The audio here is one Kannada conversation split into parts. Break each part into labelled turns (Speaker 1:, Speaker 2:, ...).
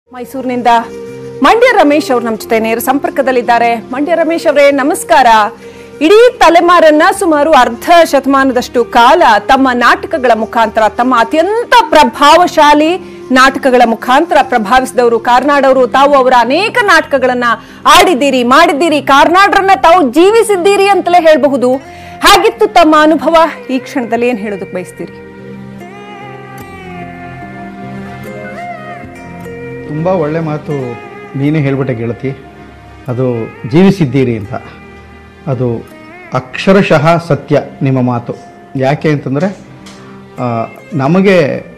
Speaker 1: ಮೈಸೂರಿನಿಂದ ಮಂಡ್ಯ ರಮೇಶ್ ಅವ್ರು ನಮ್ಮ ಜೊತೆ ನೇರ ಸಂಪರ್ಕದಲ್ಲಿದ್ದಾರೆ ಮಂಡ್ಯ ರಮೇಶ್ ಅವರೇ ನಮಸ್ಕಾರ ಇಡೀ ತಲೆಮಾರನ್ನ ಸುಮಾರು ಅರ್ಧ ಶತಮಾನದಷ್ಟು ಕಾಲ ತಮ್ಮ ನಾಟಕಗಳ ಮುಖಾಂತರ ತಮ್ಮ ಅತ್ಯಂತ ಪ್ರಭಾವಶಾಲಿ ನಾಟಕಗಳ ಮುಖಾಂತರ ಪ್ರಭಾವಿಸಿದವರು ಕಾರ್ನಾಡವರು ತಾವು ಅವರ ಅನೇಕ ನಾಟಕಗಳನ್ನ ಆಡಿದ್ದೀರಿ ಮಾಡಿದ್ದೀರಿ ಕಾರ್ನಾಡ್ರನ್ನ ತಾವು ಜೀವಿಸಿದ್ದೀರಿ ಅಂತಲೇ ಹೇಳಬಹುದು ಹಾಗಿತ್ತು ತಮ್ಮ ಅನುಭವ ಈ ಕ್ಷಣದಲ್ಲಿ ಏನ್ ಹೇಳೋದಕ್ಕೆ ಬಯಸ್ತೀರಿ
Speaker 2: ತುಂಬ ಒಳ್ಳೆ ಮಾತು ನೀನೇ ಹೇಳ್ಬಿಟ್ಟೆ ಗೆಳತಿ ಅದು ಜೀವಿಸಿದ್ದೀರಿ ಅಂತ ಅದು ಅಕ್ಷರಶಃ ಸತ್ಯ ನಿಮ್ಮ ಮಾತು ಯಾಕೆ ಅಂತಂದರೆ ಆ, ನಮಗೆ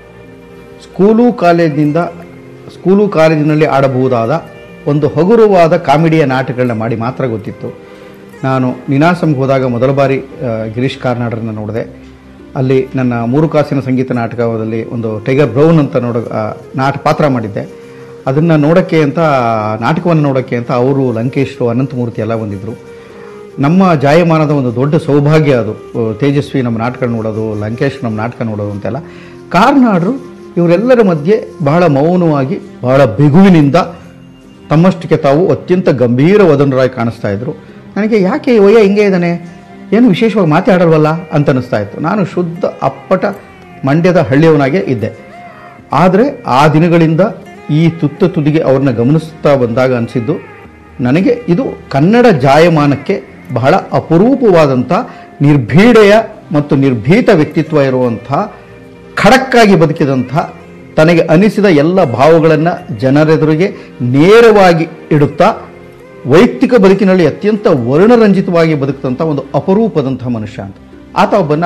Speaker 2: ಸ್ಕೂಲು ಕಾಲೇಜಿನಿಂದ ಸ್ಕೂಲು ಕಾಲೇಜಿನಲ್ಲಿ ಆಡಬಹುದಾದ ಒಂದು ಹಗುರವಾದ ಕಾಮಿಡಿಯ ನಾಟಕಗಳನ್ನ ಮಾಡಿ ಮಾತ್ರ ಗೊತ್ತಿತ್ತು ನಾನು ನಿನಾಸಂಗೆ ಹೋದಾಗ ಮೊದಲ ಬಾರಿ ಆ, ಗಿರೀಶ್ ಕಾರ್ನಾಡರನ್ನ ನೋಡಿದೆ ಅಲ್ಲಿ ನನ್ನ ಮೂರು ಕಾಸಿನ ಸಂಗೀತ ನಾಟಕದಲ್ಲಿ ಒಂದು ಟೈಗರ್ ಬ್ರೌನ್ ಅಂತ ನೋಡೋ ಆ, ನಾಟ ಪಾತ್ರ ಮಾಡಿದ್ದೆ ಅದನ್ನು ನೋಡೋಕ್ಕೆ ಅಂತ ನಾಟಕವನ್ನು ನೋಡೋಕ್ಕೆ ಅಂತ ಅವರು ಲಂಕೇಶ್ರು ಅನಂತಮೂರ್ತಿ ಎಲ್ಲ ಬಂದಿದ್ದರು ನಮ್ಮ ಜಾಯಮಾನದ ಒಂದು ದೊಡ್ಡ ಸೌಭಾಗ್ಯ ಅದು ಅಹ್, ತೇಜಸ್ವಿ ನಮ್ಮ ನಾಟಕ ನೋಡೋದು ಲಂಕೇಶ್ ನಮ್ಮ ನಾಟಕ ನೋಡೋದು ಅಂತೆಲ್ಲ ಕಾರ್ನಾಡ್ರು ಇವರೆಲ್ಲರ ಮಧ್ಯೆ ಬಹಳ ಮೌನವಾಗಿ ಬಹಳ ಬಿಗುವಿನಿಂದ ತಮ್ಮಷ್ಟಕ್ಕೆ ತಾವು ಅತ್ಯಂತ ಗಂಭೀರ ವದನರಾಗಿ ಕಾಣಿಸ್ತಾ ಇದ್ರು ನನಗೆ ಯಾಕೆ ಈ ವಯ್ಯ ಹಿಂಗೆ ಇದ್ದಾನೆ ಏನು ವಿಶೇಷವಾಗಿ ಮಾತಾಡಲ್ವಲ್ಲ ಅಂತ ಅನಿಸ್ತಾ ಇತ್ತು ನಾನು ಶುದ್ಧ ಅಪ್ಪಟ ಮಂಡ್ಯದ ಹಳ್ಳಿಯವನಾಗೆ ಇದ್ದೆ ಆದರೆ ಆ ದಿನಗಳಿಂದ ಈ ತುತ್ತ ತುದಿಗೆ ಅವ್ರನ್ನ ಗಮನಿಸ್ತಾ ಬಂದಾಗ ಅನಿಸಿದ್ದು ನನಗೆ ಇದು ಕನ್ನಡ ಜಾಯಮಾನಕ್ಕೆ ಬಹಳ ಅಪರೂಪವಾದಂಥ ನಿರ್ಭೀಡೆಯ ಮತ್ತು ನಿರ್ಭೀತ ವ್ಯಕ್ತಿತ್ವ ಇರುವಂಥ ಖಡಕ್ಕಾಗಿ ಬದುಕಿದಂಥ ತನಗೆ ಅನಿಸಿದ ಎಲ್ಲ ಭಾವಗಳನ್ನು ಜನರೆದುರಿಗೆ ನೇರವಾಗಿ ಇಡುತ್ತಾ ವೈಯಕ್ತಿಕ ಬದುಕಿನಲ್ಲಿ ಅತ್ಯಂತ ವರ್ಣರಂಜಿತವಾಗಿ ಬದುಕಿದಂಥ ಒಂದು ಅಪರೂಪದಂಥ ಮನುಷ್ಯ ಅಂತ ಆತ ಒಬ್ಬನ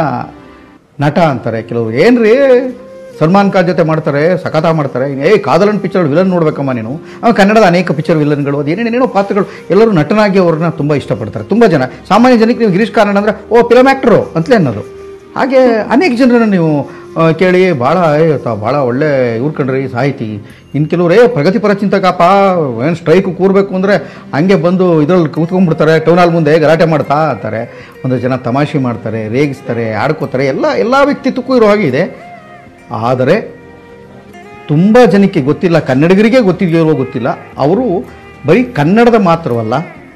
Speaker 2: ನಟ ಅಂತಾರೆ ಕೆಲವರು ಏನ್ರಿ ಸಲ್ಮಾನ್ ಖಾನ್ ಜೊತೆ ಮಾಡ್ತಾರೆ ಸಖತ ಮಾಡ್ತಾರೆ ಏ ಕಾದಲನ್ ಪಿಕ್ಚರ್ ವಿಲನ್ ನೋಡ್ಬೇಕಮ್ಮ ನೀನು ಅವ ಕನ್ನಡದ ಅನೇಕ ಪಿಕ್ಚರ್ ವಿಲನ್ಗಳು ಅದು ಏನೇನೇನೋ ಪಾತ್ರಗಳು ಎಲ್ಲರೂ ನಟನಾಗಿ ಅವ್ರನ್ನ ತುಂಬ ಇಷ್ಟಪಡ್ತಾರೆ ತುಂಬ ಜನ ಸಾಮಾನ್ಯ ಜನಕ್ಕೆ ನೀವು ಗಿರೀಶ್ ಕಾರ್ನಾಡ್ ಅಂದರೆ ಓ ಫಿಲಮ್ ಆ್ಯಕ್ಟ್ರು ಅಂತಲೇ ಅನ್ನೋದು ಹಾಗೆ ಅನೇಕ ಜನರನ್ನು ನೀವು ಆ, ಕೇಳಿ ಭಾಳ ಭಾಳ ಒಳ್ಳೆ ಇವ್ರು ಕಂಡ್ರಿ ಸಾಹಿತಿ ಇನ್ನು ಕೆಲವರು ಏ ಪ್ರಗತಿಪರ ಚಿಂತಕಪ್ಪ ಏನು ಸ್ಟ್ರೈಕ್ ಕೂರಬೇಕು ಅಂದರೆ ಹಂಗೆ ಬಂದು ಇದರಲ್ಲಿ ಕೂತ್ಕೊಂಡ್ಬಿಡ್ತಾರೆ ಟೌನ್ ಹಾಲ್ ಮುಂದೆ ಗಲಾಟೆ ಮಾಡ್ತಾ ಇರ್ತಾರೆ ಒಂದು ಜನ ತಮಾಷೆ ಮಾಡ್ತಾರೆ ರೇಗಿಸ್ತಾರೆ ಆಡ್ಕೋತಾರೆ ಎಲ್ಲ ಎಲ್ಲ ವ್ಯಕ್ತಿತ್ವಕ್ಕೂ ಇರೋ ಹಾಗೆ ಇದೆ ಆದರೆ ತುಂಬ ಜನಕ್ಕೆ ಗೊತ್ತಿಲ್ಲ ಕನ್ನಡಿಗರಿಗೆ ಗೊತ್ತಿದೆಯೋ ಗೊತ್ತಿಲ್ಲ ಅವರು ಬರೀ ಕನ್ನಡದ ಮಾತ್ರವಲ್ಲ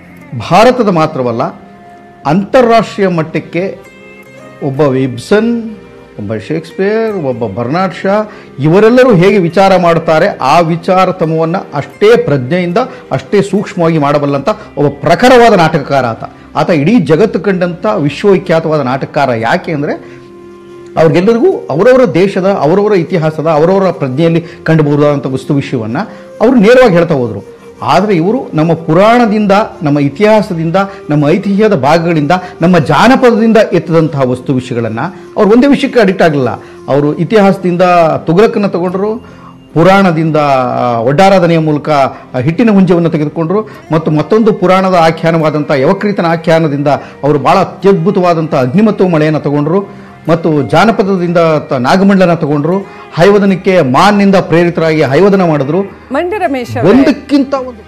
Speaker 2: ಭಾರತದ ಮಾತ್ರವಲ್ಲ ಅಂತಾರಾಷ್ಟ್ರೀಯ ಮಟ್ಟಕ್ಕೆ ಒಬ್ಬ ವಿಬ್ಸನ್ ಒಬ್ಬ ಶೇಕ್ಸ್ಪಿಯರ್ ಒಬ್ಬ ಬರ್ನಾಡ್ ಶಾ ಇವರೆಲ್ಲರೂ ಹೇಗೆ ವಿಚಾರ ಮಾಡುತ್ತಾರೆ ಆ ವಿಚಾರ ತಮವನ್ನು ಅಷ್ಟೇ ಪ್ರಜ್ಞೆಯಿಂದ ಅಷ್ಟೇ ಸೂಕ್ಷ್ಮವಾಗಿ ಮಾಡಬಲ್ಲಂಥ ಒಬ್ಬ ಪ್ರಖರವಾದ ನಾಟಕಕಾರ ಆತ ಆತ ಇಡೀ ಜಗತ್ತು ಕಂಡಂಥ ವಿಶ್ವವಿಖ್ಯಾತವಾದ ನಾಟಕಕಾರ ಯಾಕೆ ಅಂದರೆ ಅವ್ರಿಗೆಲ್ಲರಿಗೂ ಅವರವರ ದೇಶದ ಅವರವರ ಇತಿಹಾಸದ ಅವರವರ ಪ್ರಜ್ಞೆಯಲ್ಲಿ ಕಂಡುಬಹುದಾದಂಥ ವಸ್ತು ವಿಷಯವನ್ನು ಅವರು ನೇರವಾಗಿ ಹೇಳ್ತಾ ಹೋದರು ಆದರೆ ಇವರು ನಮ್ಮ ಪುರಾಣದಿಂದ ನಮ್ಮ ಇತಿಹಾಸದಿಂದ ನಮ್ಮ ಐತಿಹ್ಯದ ಭಾಗಗಳಿಂದ ನಮ್ಮ ಜಾನಪದದಿಂದ ಎತ್ತದಂತಹ ವಸ್ತು ವಿಷಯಗಳನ್ನು ಅವ್ರು ಒಂದೇ ವಿಷಯಕ್ಕೆ ಅಡಿಕ್ಟ್ ಆಗಲಿಲ್ಲ ಅವರು ಇತಿಹಾಸದಿಂದ ತುಗಲಕ್ಕನ್ನು ತಗೊಂಡರು ಪುರಾಣದಿಂದ ಆ, ಒಡ್ಡಾರಾಧನೆಯ ಮೂಲಕ ಆ, ಹಿಟ್ಟಿನ ಹುಂಜವನ್ನು ತೆಗೆದುಕೊಂಡರು ಮತ್ತು ಮತ್ತೊಂದು ಪುರಾಣದ ಆಖ್ಯಾನವಾದಂಥ ಯವಕ್ರೀತನ ಆಖ್ಯಾನದಿಂದ ಅವರು ಭಾಳ ಅತ್ಯದ್ಭುತವಾದಂಥ ಅಗ್ನಿಮತ್ತು ಮಳೆಯನ್ನು ತಗೊಂಡರು ಮತ್ತು ಜಾನಪದದಿಂದ ತ- ನಾಗಮಂಡಲನ ತಗೊಂಡ್ರು ಹೈವದನಕ್ಕೆ ಮಾನ್ನಿಂದ ಪ್ರೇರಿತರಾಗಿ ಹೈವದನ ಮಾಡಿದ್ರು
Speaker 1: ಮಂಡ್ಯ ರಮೇಶ್ ಅವರೇ
Speaker 2: ಒಂದಕ್ಕಿಂತ ಒಂದು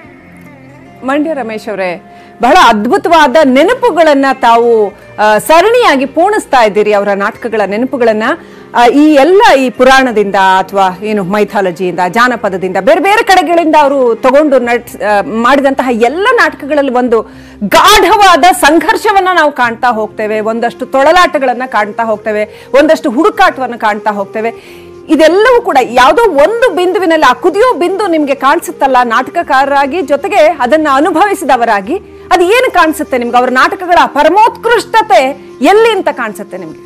Speaker 1: ಮಂಡ್ಯ ರಮೇಶ್ ಅವರೇ ಬಹಳ ಅದ್ಭುತವಾದ ನೆನಪುಗಳನ್ನ ತಾವು ಆ, ಸರಣಿಯಾಗಿ ಪೂರ್ಣಿಸ್ತಾ ಇದ್ದೀರಿ ಅವರ ನಾಟಕಗಳ ನೆನಪುಗಳನ್ನ ಆ, ಈ ಎಲ್ಲ ಈ ಪುರಾಣದಿಂದ ಅಥವಾ ಏನು ಮೈಥಾಲಜಿಯಿಂದ ಜಾನಪದದಿಂದ ಬೇರೆ ಬೇರೆ ಕಡೆಗಳಿಂದ ಅವರು ತಗೊಂಡು ನಟ್ ಆ, ಮಾಡಿದಂತಹ ಎಲ್ಲ ನಾಟಕಗಳಲ್ಲಿ ಒಂದು ಗಾಢವಾದ ಸಂಘರ್ಷವನ್ನ ನಾವು ಕಾಣ್ತಾ ಹೋಗ್ತೇವೆ ಒಂದಷ್ಟು ತೊಳಲಾಟಗಳನ್ನ ಕಾಣ್ತಾ ಹೋಗ್ತೇವೆ ಒಂದಷ್ಟು ಹುಡುಕಾಟವನ್ನ ಕಾಣ್ತಾ ಹೋಗ್ತೇವೆ ಇದೆಲ್ಲವೂ ಕೂಡ ಯಾವುದೋ ಒಂದು ಬಿಂದುವಿನಲ್ಲಿ ಆ ಕುದಿಯೋ ಬಿಂದು ನಿಮ್ಗೆ ಕಾಣಿಸುತ್ತಲ್ಲ ನಾಟಕಕಾರರಾಗಿ ಜೊತೆಗೆ ಅದನ್ನ ಅನುಭವಿಸಿದವರಾಗಿ ಅದು ಏನು ಕಾಣಿಸುತ್ತೆ ನಿಮ್ಗೆ ಅವರ ನಾಟಕಗಳ ಪರಮೋತ್ಕೃಷ್ಟತೆ ಎಲ್ಲಿ ಅಂತ ಕಾಣಿಸುತ್ತೆ ನಿಮ್ಗೆ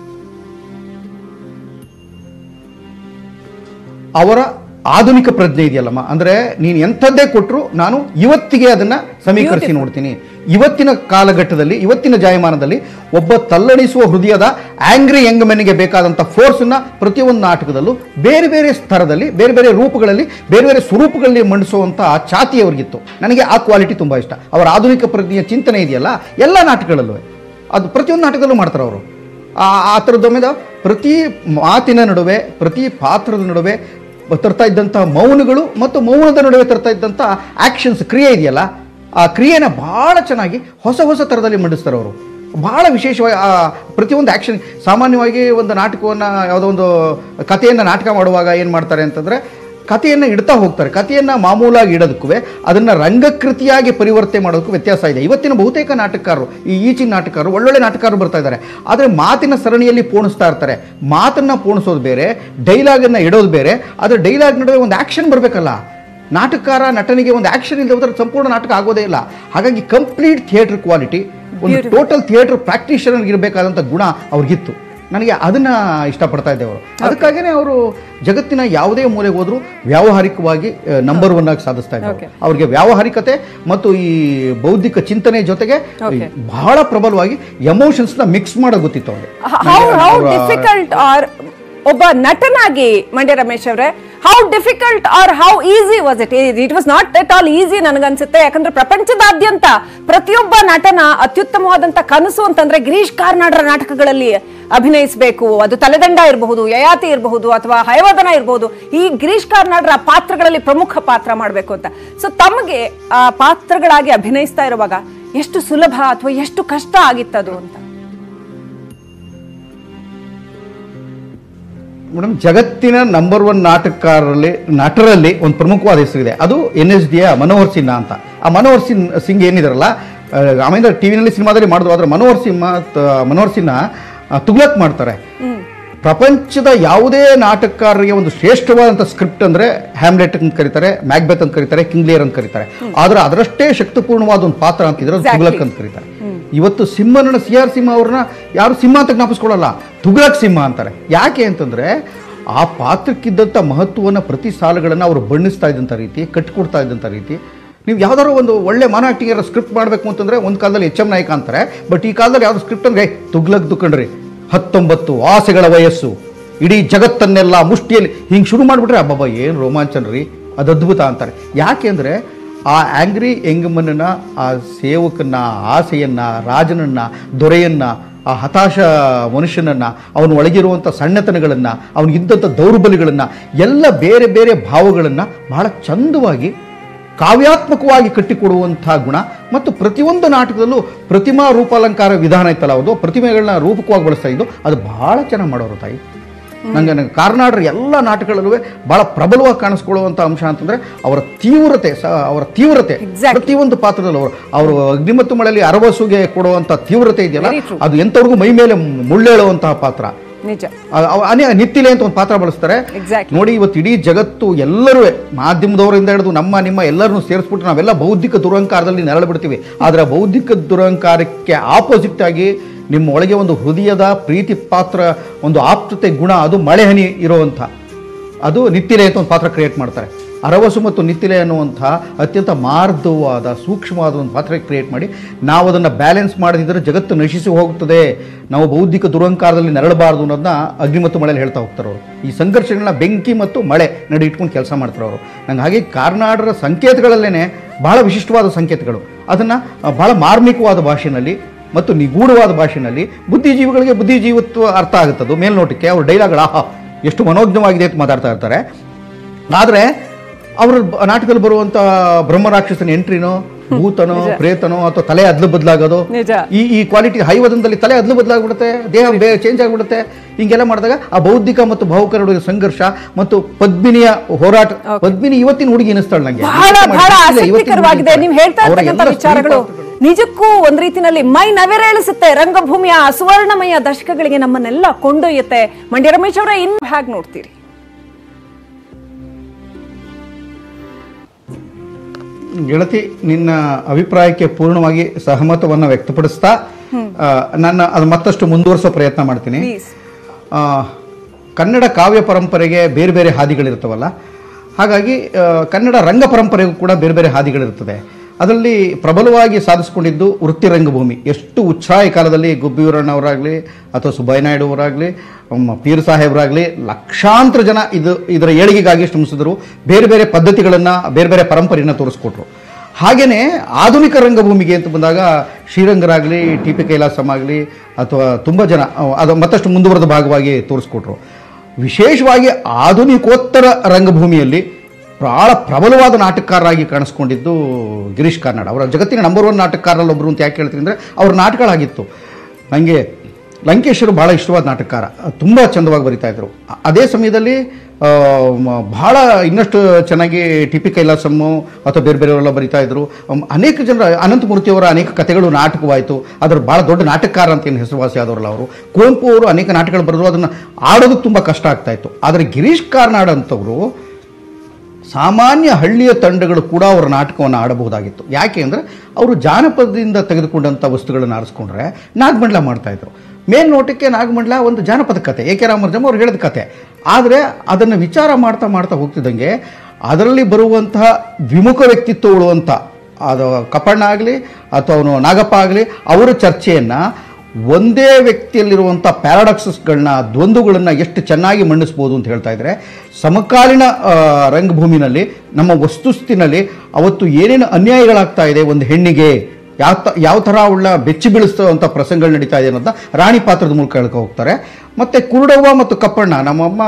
Speaker 2: ಅವರ ಆಧುನಿಕ ಪ್ರಜ್ಞೆ ಇದೆಯಲ್ಲಮ್ಮ ಅಂದರೆ ನೀನು ಎಂಥದ್ದೇ ಕೊಟ್ಟರು ನಾನು ಇವತ್ತಿಗೆ ಅದನ್ನು ಸಮೀಕರಿಸಿ ನೋಡ್ತೀನಿ ಇವತ್ತಿನ ಕಾಲಘಟ್ಟದಲ್ಲಿ ಇವತ್ತಿನ ಜಾಯಮಾನದಲ್ಲಿ ಒಬ್ಬ ತಲ್ಲಣಿಸುವ ಹೃದಯದ ಆಂಗ್ರಿ ಯಂಗ್ ಮೆನ್ಗೆ ಬೇಕಾದಂಥ ಫೋರ್ಸನ್ನ ಪ್ರತಿಯೊಂದು ನಾಟಕದಲ್ಲೂ ಬೇರೆ ಬೇರೆ ಸ್ತರದಲ್ಲಿ ಬೇರೆ ಬೇರೆ ರೂಪಗಳಲ್ಲಿ ಬೇರೆ ಬೇರೆ ಸ್ವರೂಪಗಳಲ್ಲಿ ಮಂಡಿಸುವಂಥ ಛಾತಿ ಅವ್ರಿಗಿತ್ತು ನನಗೆ ಆ ಕ್ವಾಲಿಟಿ ತುಂಬ ಇಷ್ಟ ಅವರ ಆಧುನಿಕ ಪ್ರಜ್ಞೆಯ ಚಿಂತನೆ ಇದೆಯಲ್ಲ ಎಲ್ಲ ನಾಟಕಗಳಲ್ಲೂ ಅದು ಪ್ರತಿಯೊಂದು ನಾಟಕದಲ್ಲೂ ಮಾಡ್ತಾರೆ ಅವರು ಆ ಆ ಥರದ್ದೊಮ್ಮೆದ ಪ್ರತಿ ಮಾತಿನ ನಡುವೆ ಪ್ರತಿ ಪಾತ್ರದ ನಡುವೆ ತರ್ತಾ ಇದ್ದಂಥ ಮೌನಗಳು ಮತ್ತು ಮೌನದ ನಡುವೆ ತರ್ತಾ ಇದ್ದಂಥ ಆ್ಯಕ್ಷನ್ಸ್ ಕ್ರಿಯೆ ಇದೆಯಲ್ಲ ಆ ಕ್ರಿಯೆನ ಭಾಳ ಚೆನ್ನಾಗಿ ಹೊಸ ಹೊಸ ಥರದಲ್ಲಿ ಮಂಡಿಸ್ತಾರೆ ಅವರು ಭಾಳ ವಿಶೇಷವಾಗಿ ಆ ಪ್ರತಿಯೊಂದು ಆ್ಯಕ್ಷನ್ ಸಾಮಾನ್ಯವಾಗಿ ಒಂದು ನಾಟಕವನ್ನು ಯಾವುದೋ ಒಂದು ಕಥೆಯನ್ನು ನಾಟಕ ಮಾಡುವಾಗ ಏನು ಮಾಡ್ತಾರೆ ಅಂತಂದರೆ ಕಥೆಯನ್ನು ಇಡ್ತಾ ಹೋಗ್ತಾರೆ ಕಥೆಯನ್ನು ಮಾಮೂಲಾಗಿ ಇಡೋದಕ್ಕೂ ಅದನ್ನು ರಂಗಕೃತಿಯಾಗಿ ಪರಿವರ್ತನೆ ಮಾಡೋದಕ್ಕೂ ವ್ಯತ್ಯಾಸ ಇದೆ ಇವತ್ತಿನ ಬಹುತೇಕ ನಾಟಕಕಾರರು ಈ ಈಚಿನ ನಾಟಕರು ಒಳ್ಳೊಳ್ಳೆ ನಾಟಕರು ಬರ್ತಾ ಇದ್ದಾರೆ ಆದರೆ ಮಾತಿನ ಸರಣಿಯಲ್ಲಿ ಪೂರ್ಣಿಸ್ತಾ ಇರ್ತಾರೆ ಮಾತನ್ನು ಪೂರ್ಣಿಸೋದು ಬೇರೆ ಡೈಲಾಗನ್ನು ಇಡೋದು ಬೇರೆ ಆದರೆ ಡೈಲಾಗ್ ನಡುವೆ ಒಂದು ಆ್ಯಕ್ಷನ್ ಬರಬೇಕಲ್ಲ ನಾಟಕಕಾರ ನಟನಿಗೆ ಒಂದು ಆ್ಯಕ್ಷನ್ ಇಲ್ಲದೆ ಹೋದ್ರೆ ಸಂಪೂರ್ಣ ನಾಟಕ ಆಗೋದೇ ಇಲ್ಲ ಹಾಗಾಗಿ ಕಂಪ್ಲೀಟ್ ಥಿಯೇಟರ್ ಕ್ವಾಲಿಟಿ ಒಂದು ಟೋಟಲ್ ಥಿಯೇಟರ್ ಪ್ರಾಕ್ಟೀಷನರ್ ಇರಬೇಕಾದಂಥ ಗುಣ ಅವ್ರಿಗಿತ್ತು ನನಗೆ ಅದನ್ನ ಇಷ್ಟಪಡ್ತಾ ಇದ್ದೆ ಅವರು ಅದಕ್ಕಾಗಿಯೇ ಅವರು ಜಗತ್ತಿನ ಯಾವುದೇ ಮೂಲೆಗೆ ಹೋದ್ರು ವ್ಯಾವಹಾರಿಕವಾಗಿ ನಂಬರ್ ಒನ್ ಆಗಿ ಸಾಧಿಸ್ತಾ ಇದ್ದಾರೆ
Speaker 1: Okay.
Speaker 2: ಅವ್ರಿಗೆ ವ್ಯಾವಹಾರಿಕತೆ ಮತ್ತು ಈ ಬೌದ್ಧಿಕ ಚಿಂತನೆ ಜೊತೆಗೆ
Speaker 1: Okay.
Speaker 2: ಬಹಳ ಪ್ರಬಲವಾಗಿ ಎಮೋಷನ್ಸ್ ನ ಮಿಕ್ಸ್ ಮಾಡೋದು ಗೊತ್ತಿತ್ತು ಅವ್ರಿಗೆ
Speaker 1: ಹೌ ಹೌ
Speaker 2: ಅವ್ರ-
Speaker 1: ಡಿಫಿಕಲ್ಟ್ ಆರ್ ಒಬ್ಬ ನಟನಾಗಿ ಮಂಡ್ಯ ರಮೇಶ್ ಅವರೇ how difficult are how easy was it it was not at all easy ನನಗನ್ಸುತ್ತೆ ಯಾಕಂದ್ರೆ ಪ್ರಪಂಚದಾದ್ಯಂತ ಪ್ರತಿಯೊಬ್ಬ ನಟನ ಅತ್ಯುತ್ತಮವಾದಂತ ಕನಸು ಅಂತಂದ್ರೆ ಗಿರೀಶ್ ಕಾರ್ನಾಡ್ರ ನಾಟಕಗಳಲ್ಲಿ ಅಭಿನಯಿಸಬೇಕು ಅದು ತಲೆದಂಡ ಇರಬಹುದು ಯಯಾತಿ ಇರಬಹುದು ಅಥವಾ ಹಯವದನ ಇರಬಹುದು ಈ ಗಿರೀಶ್ ಕಾರ್ನಾಡ್ರ ಪಾತ್ರಗಳಲ್ಲಿ ಪ್ರಮುಖ ಪಾತ್ರ ಮಾಡಬೇಕು ಅಂತ ಸೊ ತಮಗೆ ಆ ಪಾತ್ರಗಳಾಗಿ ಅಭಿನಯಿಸ್ತಾ ಇರುವಾಗ ಎಷ್ಟು ಸುಲಭ ಅಥವಾ ಎಷ್ಟು ಕಷ್ಟ ಆಗಿತ್ತದು ಅಂತ
Speaker 2: ಮೇಡಮ್ ಜಗತ್ತಿನ ನಂಬರ್ ಒನ್ ನಾಟಕಕಾರರಲ್ಲಿ ನಟರಲ್ಲಿ ಒಂದು ಪ್ರಮುಖವಾದ ಹೆಸರಿದೆ ಅದು ಎನ್ ಎಸ್ ಡಿಯ ಮನೋಹರ್ ಸಿನ್ಹಾ ಅಂತ ಆ ಮನೋಹರ್ ಸಿನ್ ಸಿಂಗ್ ಏನಿದಾರಲ್ಲ ಆ, ಆಮೇಲೆ ಟಿ ವಿನಲ್ಲಿ ಸಿನಿಮಾದಲ್ಲಿ ಮಾಡಿದ್ರು ಆದರೆ ಮನೋಹರ್ ಸಿಂಹ ತ- ಮನೋಹರ್ ಸಿನ್ಹಾ ಆ, ತುಗ್ಲಕ್ ಮಾಡ್ತಾರೆ ಪ್ರಪಂಚದ ಯಾವುದೇ ನಾಟಕಕಾರರಿಗೆ ಒಂದು ಶ್ರೇಷ್ಠವಾದಂಥ ಸ್ಕ್ರಿಪ್ಟ್ ಅಂದ್ರೆ ಹ್ಯಾಮ್ಲೆಟ್ ಅಂತ ಕರೀತಾರೆ ಮ್ಯಾಗ್ಬೆತ್ ಅಂತ ಕರೀತಾರೆ ಕಿಂಗ್ಲಿಯರ್ ಅಂತ ಕರೀತಾರೆ ಆದ್ರೆ ಅದರಷ್ಟೇ ಶಕ್ತಿಪೂರ್ಣವಾದ ಒಂದು ಪಾತ್ರ ಅಂತಿದ್ರೆ ಅದು
Speaker 1: Exactly.
Speaker 2: ತುಗ್ಲಕ್ ಅಂತ ಕರೀತಾರೆ ಇವತ್ತು ಸಿಂಹನ ಸಿ ಆರ್ ಸಿಂಹ ಅವ್ರನ್ನ ಯಾರು ಸಿಂಹ ಅಂತ ಜ್ಞಾಪಿಸ್ಕೊಳ್ಳಲ್ಲ ತುಗ್ಲಕ್ ಸಿಂಹ ಅಂತಾರೆ ಯಾಕೆ ಅಂತಂದ್ರೆ ಆ ಪಾತ್ರಕ್ಕಿದ್ದಂಥ ಮಹತ್ವವನ್ನು ಪ್ರತಿ ಸಾಲುಗಳನ್ನು ಅವರು ಬಣ್ಣಿಸ್ತಾ ಇದ್ದಂಥ ರೀತಿ ಕಟ್ಟಿಕೊಡ್ತಾ ಇದ್ದಂಥ ರೀತಿ ನೀವು ಯಾವ್ದಾದ್ರು ಒಂದು ಒಳ್ಳೆ ಮಾನ ಆಕ್ಟಿಂಗ್ ಸ್ಕ್ರಿಪ್ಟ್ ಮಾಡಬೇಕು ಅಂತಂದ್ರೆ ಒಂದು ಕಾಲದಲ್ಲಿ ಎಚ್ ಎಂ ನಾಯಕ ಅಂತಾರೆ ಬಟ್ ಈ ಕಾಲದಲ್ಲಿ ಯಾವ್ದು ಸ್ಕ್ರಿಪ್ಟ್ ಅಂದ್ರೆ ತುಗ್ಲಕ್ ದುಕ್ಕಣ್ರಿ ಹತ್ತೊಂಬತ್ತು ಆಸೆಗಳ ವಯಸ್ಸು ಇಡೀ ಜಗತ್ತನ್ನೆಲ್ಲ ಮುಷ್ಟಿಯಲ್ಲಿ ಹಿಂಗೆ ಶುರು ಮಾಡಿಬಿಟ್ರೆ ಅಬ್ಬಬ್ಬ ಏನು ರೋಮಾಂಚನ ರೀ ಅದು ಅದ್ಭುತ ಅಂತಾರೆ ಯಾಕೆ ಅಂದರೆ ಆ ಆಂಗ್ರಿ ಎಂಗಮ್ಮನನ್ನ ಆ ಸೇವಕನ್ನ ಆಸೆಯನ್ನ ರಾಜನನ್ನ ದೊರೆಯನ್ನ ಆ ಹತಾಶ ಮನುಷ್ಯನನ್ನ ಅವನ ಒಳಗಿರುವಂಥ ಸಣ್ಣತನಗಳನ್ನು ಅವನಿಗಿದ್ದಂಥ ದೌರ್ಬಲ್ಯಗಳನ್ನು ಎಲ್ಲ ಬೇರೆ ಬೇರೆ ಭಾವಗಳನ್ನು ಬಹಳ ಚಂದವಾಗಿ ಕಾವ್ಯಾತ್ಮಕವಾಗಿ ಕಟ್ಟಿಕೊಡುವಂಥ ಗುಣ ಮತ್ತು ಪ್ರತಿಯೊಂದು ನಾಟಕದಲ್ಲೂ ಪ್ರತಿಮಾ ರೂಪಾಲಂಕಾರ ವಿಧಾನ ಇತ್ತಲ್ಲ ಅದು ಪ್ರತಿಮೆಗಳನ್ನ ರೂಪಕವಾಗಿ ಬಳಸ್ತಾ ಇದ್ದು ಅದು ಬಹಳ ಚೆನ್ನಾಗಿ ಮಾಡೋರು ತಾಯಿ ನಂಗೆ ನನಗೆ ಕಾರ್ನಾಡ್ರ ಎಲ್ಲ ನಾಟಕಗಳಲ್ಲೂ ಬಹಳ ಪ್ರಬಲವಾಗಿ ಕಾಣಿಸ್ಕೊಳ್ಳುವಂಥ ಅಂಶ ಅಂತಂದ್ರೆ ಅವರ ತೀವ್ರತೆ ಸ ಅವರ ತೀವ್ರತೆ
Speaker 1: Exactly.
Speaker 2: ಪ್ರತಿಯೊಂದು ಪಾತ್ರದಲ್ಲೂ ಅವರು ಅವರು ಅಗ್ನಿ ಮತ್ತು ಮಳೆಯಲ್ಲಿ ಅರವಸುಗೆ ಕೊಡುವಂಥ ತೀವ್ರತೆ ಇದೆಯಲ್ಲ
Speaker 1: Very true.
Speaker 2: ಅದು ಎಂಥವ್ರಿಗೂ ಮೈ ಮೇಲೆ ಮುಳ್ಳೇಳುವಂತಹ ಪಾತ್ರ
Speaker 1: ನಿಜ
Speaker 2: ಅ- ಅವ- ಅನೇ ನಿತ್ತಿಲೆ ಅಂತ ಒಂದು ಪಾತ್ರ ಬಳಸ್ತಾರೆ
Speaker 1: Exactly.
Speaker 2: ನೋಡಿ ಇವತ್ತು ಇಡೀ ಜಗತ್ತು ಎಲ್ಲರೂ ಮಾಧ್ಯಮದವರಿಂದ ಹಿಡಿದು ನಮ್ಮ ನಿಮ್ಮ ಎಲ್ಲರನ್ನು ಸೇರಿಸ್ಬಿಟ್ಟು ನಾವೆಲ್ಲ ಬೌದ್ಧಿಕ ದುರಂಕಾರದಲ್ಲಿ ನೆರಳು ಬಿಡ್ತೀವಿ ಆದರೆ ಆ ಬೌದ್ಧಿಕ ದುರಂಕಾರಕ್ಕೆ ಆಪೋಸಿಟ್ ಆಗಿ ನಿಮ್ಮ ಒಳಗೆ ಒಂದು ಹೃದಯದ ಪ್ರೀತಿ ಪಾತ್ರ ಒಂದು ಆಪ್ತತೆ ಗುಣ ಅದು ಮಳೆ ಹನಿ ಇರುವಂಥ ಅದು ನಿತ್ತಿಲೆ ಅಂತ ಒಂದು ಪಾತ್ರ ಕ್ರಿಯೇಟ್ ಮಾಡ್ತಾರೆ ಅರವಸು ಮತ್ತು ನಿತ್ತಿಲೆ ಅನ್ನುವಂಥ ಅತ್ಯಂತ ಮಾರ್ಧವಾದ ಸೂಕ್ಷ್ಮವಾದ ಒಂದು ಪಾತ್ರ ಕ್ರಿಯೇಟ್ ಮಾಡಿ ನಾವು ಅದನ್ನು ಬ್ಯಾಲೆನ್ಸ್ ಮಾಡದಿದ್ದರೆ ಜಗತ್ತು ನಶಿಸಿ ಹೋಗುತ್ತದೆ ನಾವು ಬೌದ್ಧಿಕ ದುರಂಕಾರದಲ್ಲಿ ನೆರಳಬಾರದು ಅನ್ನೋದನ್ನ ಅಗ್ನಿ ಮತ್ತು ಮಳೆಯಲ್ಲಿ ಹೇಳ್ತಾ ಹೋಗ್ತಾರೆ ಅವರು ಈ ಸಂಘರ್ಷಗಳನ್ನ ಬೆಂಕಿ ಮತ್ತು ಮಳೆ ನಡೆ ಇಟ್ಕೊಂಡು ಕೆಲಸ ಮಾಡ್ತಾರೆ ಅವರು ನಂಗೆ ಹಾಗೆ ಕಾರ್ನಾಡರ ಸಂಕೇತಗಳಲ್ಲೇ ಬಹಳ ವಿಶಿಷ್ಟವಾದ ಸಂಕೇತಗಳು ಅದನ್ನು ಬಹಳ ಮಾರ್ಮಿಕವಾದ ಭಾಷೆಯಲ್ಲಿ ಮತ್ತು ನಿಗೂಢವಾದ ಭಾಷೆಯಲ್ಲಿ ಬುದ್ಧಿಜೀವಿಗಳಿಗೆ ಬುದ್ಧಿಜೀವಿತ್ವ ಅರ್ಥ ಆಗುತ್ತದು ಮೇಲ್ನೋಟಕ್ಕೆ ಅವ್ರ ಡೈಲಾಗ್ಗಳು ಆಹಾ ಎಷ್ಟು ಮನೋಜ್ಞವಾಗಿದೆ ಅಂತ ಮಾತಾಡ್ತಾ ಇರ್ತಾರೆ ಆದರೆ ಅವರ ಬ- ನಾಟಕದಲ್ಲಿ ಬರುವಂತ ಬ್ರಹ್ಮ ರಾಕ್ಷಸನ ಎಂಟ್ರಿನೋ ಭೂತನೋ ಪ್ರೇತನೋ ಅಥವಾ ತಲೆ ಅದ್ಲು ಬದಲಾಗೋದು
Speaker 1: ನಿಜ.
Speaker 2: ಈ ಈ ಕ್ವಾಲಿಟಿ ಹೈವದನದಲ್ಲಿ ತಲೆ ಅದ್ಲು ಬದಲಾಗ್ಬಿಡುತ್ತೆ ದೇಹ ಬೇ ಚೇಂಜ್ ಆಗಿಬಿಡುತ್ತೆ ಹಿಂಗೆಲ್ಲ ಮಾಡಿದಾಗ ಆ ಬೌದ್ಧಿಕ ಮತ್ತು ಭಾವುಕರ ನಡುವೆ ಸಂಘರ್ಷ ಮತ್ತು ಪದ್ಮಿನಿಯ ಹೋರಾಟ ಪದ್ಮಿನಿ ಇವತ್ತಿನ ಹುಡುಗಿ ಅನಿಸ್ತಾಳೆ ನಂಗೆ
Speaker 1: ಬಹಳ ಬಹಳ
Speaker 2: ಇಲ್ಲ, ಇವತ್ತಿನ
Speaker 1: ಆಸಕ್ತಿಕರವಾಗಿದೆ
Speaker 2: ಹುಡುಗಿ
Speaker 1: ನೀವು ಹೇಳ್ತಾ
Speaker 2: ಅವರ
Speaker 1: ಇರ್ತಕ್ಕಂಥ
Speaker 2: ಎಲ್ಲ
Speaker 1: ವಿಚಾರಗಳು
Speaker 2: ಸ್ತ್ರೀ ಪಾತ್ರಗಳು.
Speaker 1: ನಿಜಕ್ಕೂ ಒಂದ್ ರೀತಿನಲ್ಲಿ ಮೈ ನವೆರೇಳಿಸುತ್ತೆ ರಂಗಭೂಮಿಯ ಸುವರ್ಣಮಯ ದಶಕಗಳಿಗೆ ನಮ್ಮನ್ನೆಲ್ಲ ಕೊಂಡೊಯ್ಯುತ್ತೆ ಮಂಡ್ಯ ರಮೇಶ್ ಅವರೇ ಇನ್ನು ಹೇಗೆ ನೋಡ್ತೀರಿ
Speaker 2: ಗೆಳತಿ ನಿನ್ನ ಅಭಿಪ್ರಾಯಕ್ಕೆ ಪೂರ್ಣವಾಗಿ ಸಹಮತವನ್ನು ವ್ಯಕ್ತಪಡಿಸ್ತಾ ಆ, ನನ್ನ ಅದು ಮತ್ತಷ್ಟು ಮುಂದುವರಿಸೋ ಪ್ರಯತ್ನ ಮಾಡ್ತೀನಿ
Speaker 1: ಪ್ಲೀಸ್
Speaker 2: ಆ, ಕನ್ನಡ ಕಾವ್ಯ ಪರಂಪರೆಗೆ ಬೇರೆ ಬೇರೆ ಹಾದಿಗಳಿರ್ತವಲ್ಲ ಹಾಗಾಗಿ ಆ, ಕನ್ನಡ ರಂಗ ಪರಂಪರೆಗೂ ಕೂಡ ಬೇರೆ ಬೇರೆ ಹಾದಿಗಳಿರ್ತದೆ ಅದರಲ್ಲಿ ಪ್ರಬಲವಾಗಿ ಸಾಧಿಸಿಕೊಂಡಿದ್ದು ವೃತ್ತಿ ರಂಗಭೂಮಿ ಎಷ್ಟು ಉಚ್ಛ್ರಾಯ ಕಾಲದಲ್ಲಿ ಗುಬ್ಬಿಯೂರಣ್ಣವರಾಗಲಿ ಅಥವಾ ಸುಬ್ಬಯ್ಯ ನಾಯ್ಡು ಅವರಾಗಲಿ ಪೀರ್ ಸಾಹೇಬರಾಗಲಿ ಲಕ್ಷಾಂತರ ಜನ ಇದು ಇದರ ಏಳಿಗೆಗಾಗಿ ಶ್ರಮಿಸಿದ್ರು ಬೇರೆ ಬೇರೆ ಪದ್ಧತಿಗಳನ್ನು ಬೇರೆ ಬೇರೆ ಪರಂಪರೆಯನ್ನು ತೋರಿಸ್ಕೊಟ್ರು ಹಾಗೆಯೇ ಆಧುನಿಕ ರಂಗಭೂಮಿಗೆ ಅಂತ ಬಂದಾಗ ಶ್ರೀರಂಗರಾಗಲಿ ಟಿ ಪಿ ಕೈಲಾಸಂ ಆಗಲಿ ಅಥವಾ ತುಂಬ ಜನ ಅಹ್, ಅದು ಮತ್ತಷ್ಟು ಮುಂದುವರೆದ ಭಾಗವಾಗಿ ತೋರಿಸ್ಕೊಟ್ರು ವಿಶೇಷವಾಗಿ ಆಧುನಿಕೋತ್ತರ ರಂಗಭೂಮಿಯಲ್ಲಿ ಬಹಳ ಪ್ರಬಲವಾದ ನಾಟಕಕಾರರಾಗಿ ಕಾಣಿಸ್ಕೊಂಡಿದ್ದು ಗಿರೀಶ್ ಕಾರ್ನಾಡ್ ಅವರ ಜಗತ್ತಿನ ನಂಬರ್ ಒನ್ ನಾಟಕಕಾರರಲ್ಲಿ ಒಬ್ಬರು ಅಂತ ಯಾಕೆ ಹೇಳ್ತೀನಿ ಅಂದರೆ ಅವ್ರ ನಾಟಕಗಳಾಗಿತ್ತು ನನಗೆ ಲಂಕೇಶರು ಬಹಳ ಇಷ್ಟವಾದ ನಾಟಕಕಾರ ತುಂಬ ಚಂದವಾಗಿ ಬರಿತಾ ಇದ್ರು ಅ- ಅದೇ ಸಮಯದಲ್ಲಿ ಆ, ಮ- ಬಹಳ ಇನ್ನಷ್ಟು ಚೆನ್ನಾಗಿ ಟಿಪಿ ಕೈಲಾಸಮ್ಮು ಅಥವಾ ಬೇರೆ ಬೇರೆಯವರೆಲ್ಲ ಬರಿತಾ ಇದ್ರು ಅಮ್, ಅನೇಕ ಜನರ ಅನಂತಮೂರ್ತಿಯವರ ಅನೇಕ ಕಥೆಗಳು ನಾಟಕವಾಯಿತು ಅದರ ಬಹಳ ದೊಡ್ಡ ನಾಟಕಕಾರ ಅಂತ ಏನು ಹೆಸರುವಾಸಿ ಆದವರಲ್ಲ ಅವರು ಕುವೆಂಪು ಅವರು ಅನೇಕ ನಾಟಕಗಳು ಬರೆದ್ರು ಅದನ್ನು ಆಡೋದಕ್ಕೆ ತುಂಬ ಕಷ್ಟ ಆಗ್ತಾ ಇತ್ತು ಆದರೆ ಗಿರೀಶ್ ಕಾರ್ನಾಡ್ ಅಂತವರು ಸಾಮಾನ್ಯ ಹಳ್ಳಿಯ ತಂಡಗಳು ಕೂಡ ಅವರ ನಾಟಕವನ್ನು ಆಡಬಹುದಾಗಿತ್ತು ಯಾಕೆ ಅಂದರೆ ಅವರು ಜಾನಪದದಿಂದ ತೆಗೆದುಕೊಂಡಂಥ ವಸ್ತುಗಳನ್ನು ಆರಿಸ್ಕೊಂಡ್ರೆ ನಾಗಮಂಡಲ ಮಾಡ್ತಾ ಇದ್ರು ಮೇಲ್ನೋಟಕ್ಕೆ ನಾಗಮಂಡಲ ಒಂದು ಜಾನಪದ ಕತೆ ಎ ಕೆ ರಾಮರ್ಜಮ್ ಅವ್ರು ಹೇಳಿದ ಕತೆ ಆದರೆ ಅದನ್ನು ವಿಚಾರ ಮಾಡ್ತಾ ಮಾಡ್ತಾ ಹೋಗ್ತಿದ್ದಂಗೆ ಅದರಲ್ಲಿ ಬರುವಂತಹ ವಿಮುಖ ವ್ಯಕ್ತಿತ್ವ ಉಳುವಂಥ ಅದು ಕಪ್ಪಣ್ಣ ಆಗಲಿ ಅಥವಾ ಅವನು ನಾಗಪ್ಪ ಆಗಲಿ ಅವರ ಚರ್ಚೆಯನ್ನು ಒಂದೇ ವ್ಯಕ್ತಿಯಲ್ಲಿರುವಂಥ ಪ್ಯಾರಾಡಾಕ್ಸಸ್ಗಳನ್ನ ದ್ವಂದ್ವಗಳನ್ನು ಎಷ್ಟು ಚೆನ್ನಾಗಿ ಮಂಡಿಸ್ಬೋದು ಅಂತ ಹೇಳ್ತಾ ಇದ್ದಾರೆ ಸಮಕಾಲೀನ ಆ, ರಂಗಭೂಮಿನಲ್ಲಿ ನಮ್ಮ ವಸ್ತುಸ್ಥಿತಿನಲ್ಲಿ ಅವತ್ತು ಏನೇನು ಅನ್ಯಾಯಗಳಾಗ್ತಾ ಇದೆ ಒಂದು ಹೆಣ್ಣಿಗೆ ಯಾವ ತ ಯಾವ ಥರ ಉಳ್ಳ ಬೆಚ್ಚಿ ಬೀಳಿಸುವಂಥ ಪ್ರಸಂಗಗಳು ನಡೀತಾ ಇದೆ ಅನ್ನೋದನ್ನ ರಾಣಿ ಪಾತ್ರದ ಮೂಲಕ ಹೇಳ್ಕೊ ಹೋಗ್ತಾರೆ ಮತ್ತು ಕುರುಡವ್ವ ಮತ್ತು ಕಪ್ಪಣ್ಣ ನಮ್ಮಮ್ಮ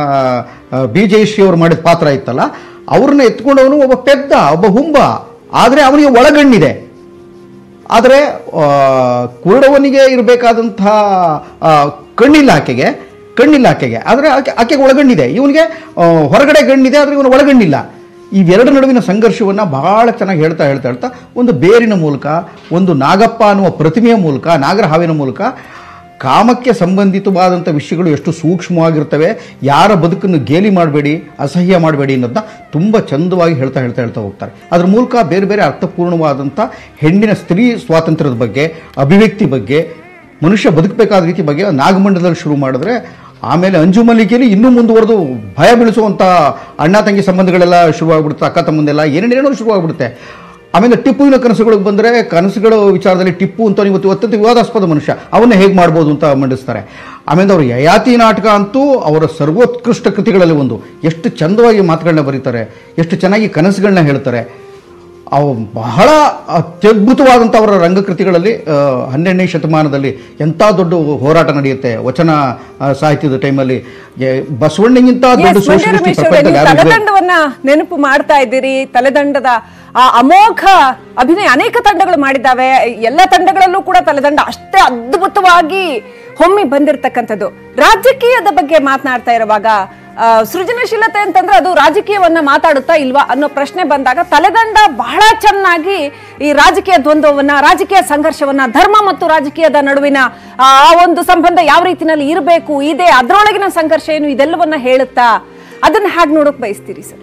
Speaker 2: ಬಿ ಜಯಶ್ರೀ ಅವರು ಮಾಡಿದ ಪಾತ್ರ ಇತ್ತಲ್ಲ ಅವ್ರನ್ನ ಎತ್ಕೊಂಡವನು ಒಬ್ಬ ಪೆದ್ದ ಒಬ್ಬ ಹುಂಬ ಆದರೆ ಅವನಿಗೆ ಒಳಗಣ್ಣಿದೆ ಆದರೆ ಆ, ಕುರುಡವನಿಗೆ ಇರಬೇಕಾದಂಥ ಕಣ್ಣಿಲ್ಲ ಆಕೆಗೆ ಕಣ್ಣಿಲ್ಲ ಆಕೆಗೆ ಆದರೆ ಆಕೆ ಆಕೆಗೆ ಒಳಗಣ್ಣಿದೆ ಇವನಿಗೆ ಆ, ಹೊರಗಡೆ ಗಣ್ಣಿದೆ ಆದರೆ ಇವನು ಒಳಗಣ್ಣಿಲ್ಲ ಇವೆರಡು ನಡುವಿನ ಸಂಘರ್ಷವನ್ನು ಬಹಳ ಚೆನ್ನಾಗಿ ಹೇಳ್ತಾ ಹೇಳ್ತಾ ಹೇಳ್ತಾ ಒಂದು ಬೇರಿನ ಮೂಲಕ ಒಂದು ನಾಗಪ್ಪ ಅನ್ನುವ ಪ್ರತಿಮೆಯ ಮೂಲಕ ನಾಗರ ಹಾವಿನ ಮೂಲಕ ಕಾಮಕ್ಕೆ ಸಂಬಂಧಿತವಾದಂಥ ವಿಷಯಗಳು ಎಷ್ಟು ಸೂಕ್ಷ್ಮವಾಗಿರ್ತವೆ ಯಾರ ಬದುಕನ್ನು ಗೇಲಿ ಮಾಡಬೇಡಿ ಅಸಹ್ಯ ಮಾಡಬೇಡಿ ಅನ್ನೋದನ್ನ ತುಂಬ ಚಂದವಾಗಿ ಹೇಳ್ತಾ ಹೇಳ್ತಾ ಹೇಳ್ತಾ ಹೋಗ್ತಾರೆ ಅದ್ರ ಮೂಲಕ ಬೇರೆ ಬೇರೆ ಅರ್ಥಪೂರ್ಣವಾದಂಥ ಹೆಣ್ಣಿನ ಸ್ತ್ರೀ ಸ್ವಾತಂತ್ರ್ಯದ ಬಗ್ಗೆ ಅಭಿವ್ಯಕ್ತಿ ಬಗ್ಗೆ ಮನುಷ್ಯ ಬದುಕಬೇಕಾದ ರೀತಿ ಬಗ್ಗೆ ನಾಗಮಂಡಲದಲ್ಲಿ ಶುರು ಮಾಡಿದ್ರೆ ಆಮೇಲೆ ಅಂಜು ಮಲ್ಲಿಗೆಯಲ್ಲಿ ಇನ್ನೂ ಮುಂದುವರೆದು ಭಯ ಬೀಳಿಸುವಂಥ ಅಣ್ಣ ತಂಗಿ ಸಂಬಂಧಗಳೆಲ್ಲ ಶುರುವಾಗ್ಬಿಡುತ್ತೆ ಅಕ್ಕ ತಮ್ಮಂದೆಲ್ಲ ಏನೇನೇನೋ ಶುರುವಾಗ್ಬಿಡುತ್ತೆ ಆಮೇಲೆ ಟಿಪ್ಪುವಿನ ಕನಸುಗಳಿಗೆ ಬಂದರೆ ಕನಸುಗಳ ವಿಚಾರದಲ್ಲಿ ಟಿಪ್ಪು ಅಂತ ಇವತ್ತು ಅತ್ಯಂತ ವಿವಾದಾಸ್ಪದ ಮನುಷ್ಯ ಅವನ್ನ ಹೇಗೆ ಮಾಡ್ಬೋದು ಅಂತ ಮಂಡಿಸ್ತಾರೆ ಆಮೇಲೆ ಅವರು ಯಯಾತಿ ನಾಟಕ ಅಂತೂ ಅವರ ಸರ್ವೋತ್ಕೃಷ್ಟ ಕೃತಿಗಳಲ್ಲಿ ಒಂದು ಎಷ್ಟು ಚಂದವಾಗಿ ಮಾತುಗಳನ್ನ ಬರೀತಾರೆ ಎಷ್ಟು ಚೆನ್ನಾಗಿ ಕನಸುಗಳನ್ನ ಹೇಳ್ತಾರೆ ಅವು ಬಹಳ ಅತ್ಯದ್ಭುತವಾದಂಥ ಅವರ ರಂಗಕೃತಿಗಳಲ್ಲಿ ಆ, ಹನ್ನೆರಡನೇ ಶತಮಾನದಲ್ಲಿ ಎಂಥ ದೊಡ್ಡ ಹೋರಾಟ ನಡೆಯುತ್ತೆ ವಚನ ಆ, ಸಾಹಿತ್ಯದ ಟೈಮಲ್ಲಿ ಎ- ಬಸವಣ್ಣಗಿಂತ ದೊಡ್ಡ
Speaker 1: Yes, ಮಂಡ್ಯ
Speaker 2: ಸೋಷಿಯಲಿಸ್ಟ್
Speaker 1: ರಮೇಶ್ ಅವರೇ,
Speaker 2: ಪ್ರಪಂಚದಲ್ಲಿ
Speaker 1: ನೀವು
Speaker 2: ಯಾರು ಇಲ್ವೇ-
Speaker 1: ತಲೆದಂಡವನ್ನ ನೆನಪು ಮಾಡ್ತಾ ಇದ್ದೀರಿ ತಲೆದಂಡದ ಆ ಅಮೋಘ ಅಭಿನಯ ಅನೇಕ ತಂಡಗಳು ಮಾಡಿದ್ದಾವೆ ಎಲ್ಲ ತಂಡಗಳಲ್ಲೂ ಕೂಡ ತಲೆದಂಡ ಅಷ್ಟೇ ಅದ್ಭುತವಾಗಿ ಹೊಮ್ಮಿ ಬಂದಿರತಕ್ಕಂಥದ್ದು ರಾಜಕೀಯದ ಬಗ್ಗೆ ಮಾತನಾಡ್ತಾ ಇರುವಾಗ ಆ, ಸೃಜನಶೀಲತೆ ಅಂತಂದ್ರೆ ಅದು ರಾಜಕೀಯವನ್ನ ಮಾತಾಡುತ್ತಾ ಇಲ್ವಾ ಅನ್ನೋ ಪ್ರಶ್ನೆ ಬಂದಾಗ ತಲೆದಂಡ ಬಹಳ ಚೆನ್ನಾಗಿ ಈ ರಾಜಕೀಯ ದ್ವಂದ್ವವನ್ನ ರಾಜಕೀಯ ಸಂಘರ್ಷವನ್ನ ಧರ್ಮ ಮತ್ತು ರಾಜಕೀಯದ ನಡುವಿನ ಆ ಆ ಒಂದು ಸಂಬಂಧ ಯಾವ ರೀತಿನಲ್ಲಿ ಇರಬೇಕು ಇದೆ ಅದರೊಳಗಿನ ಸಂಘರ್ಷ ಏನು ಇದೆಲ್ಲವನ್ನ ಹೇಳುತ್ತಾ ಅದನ್ನ ಹಾಗೆ ನೋಡೋಕ್ ಬಯಸ್ತೀರಿ ಸರ್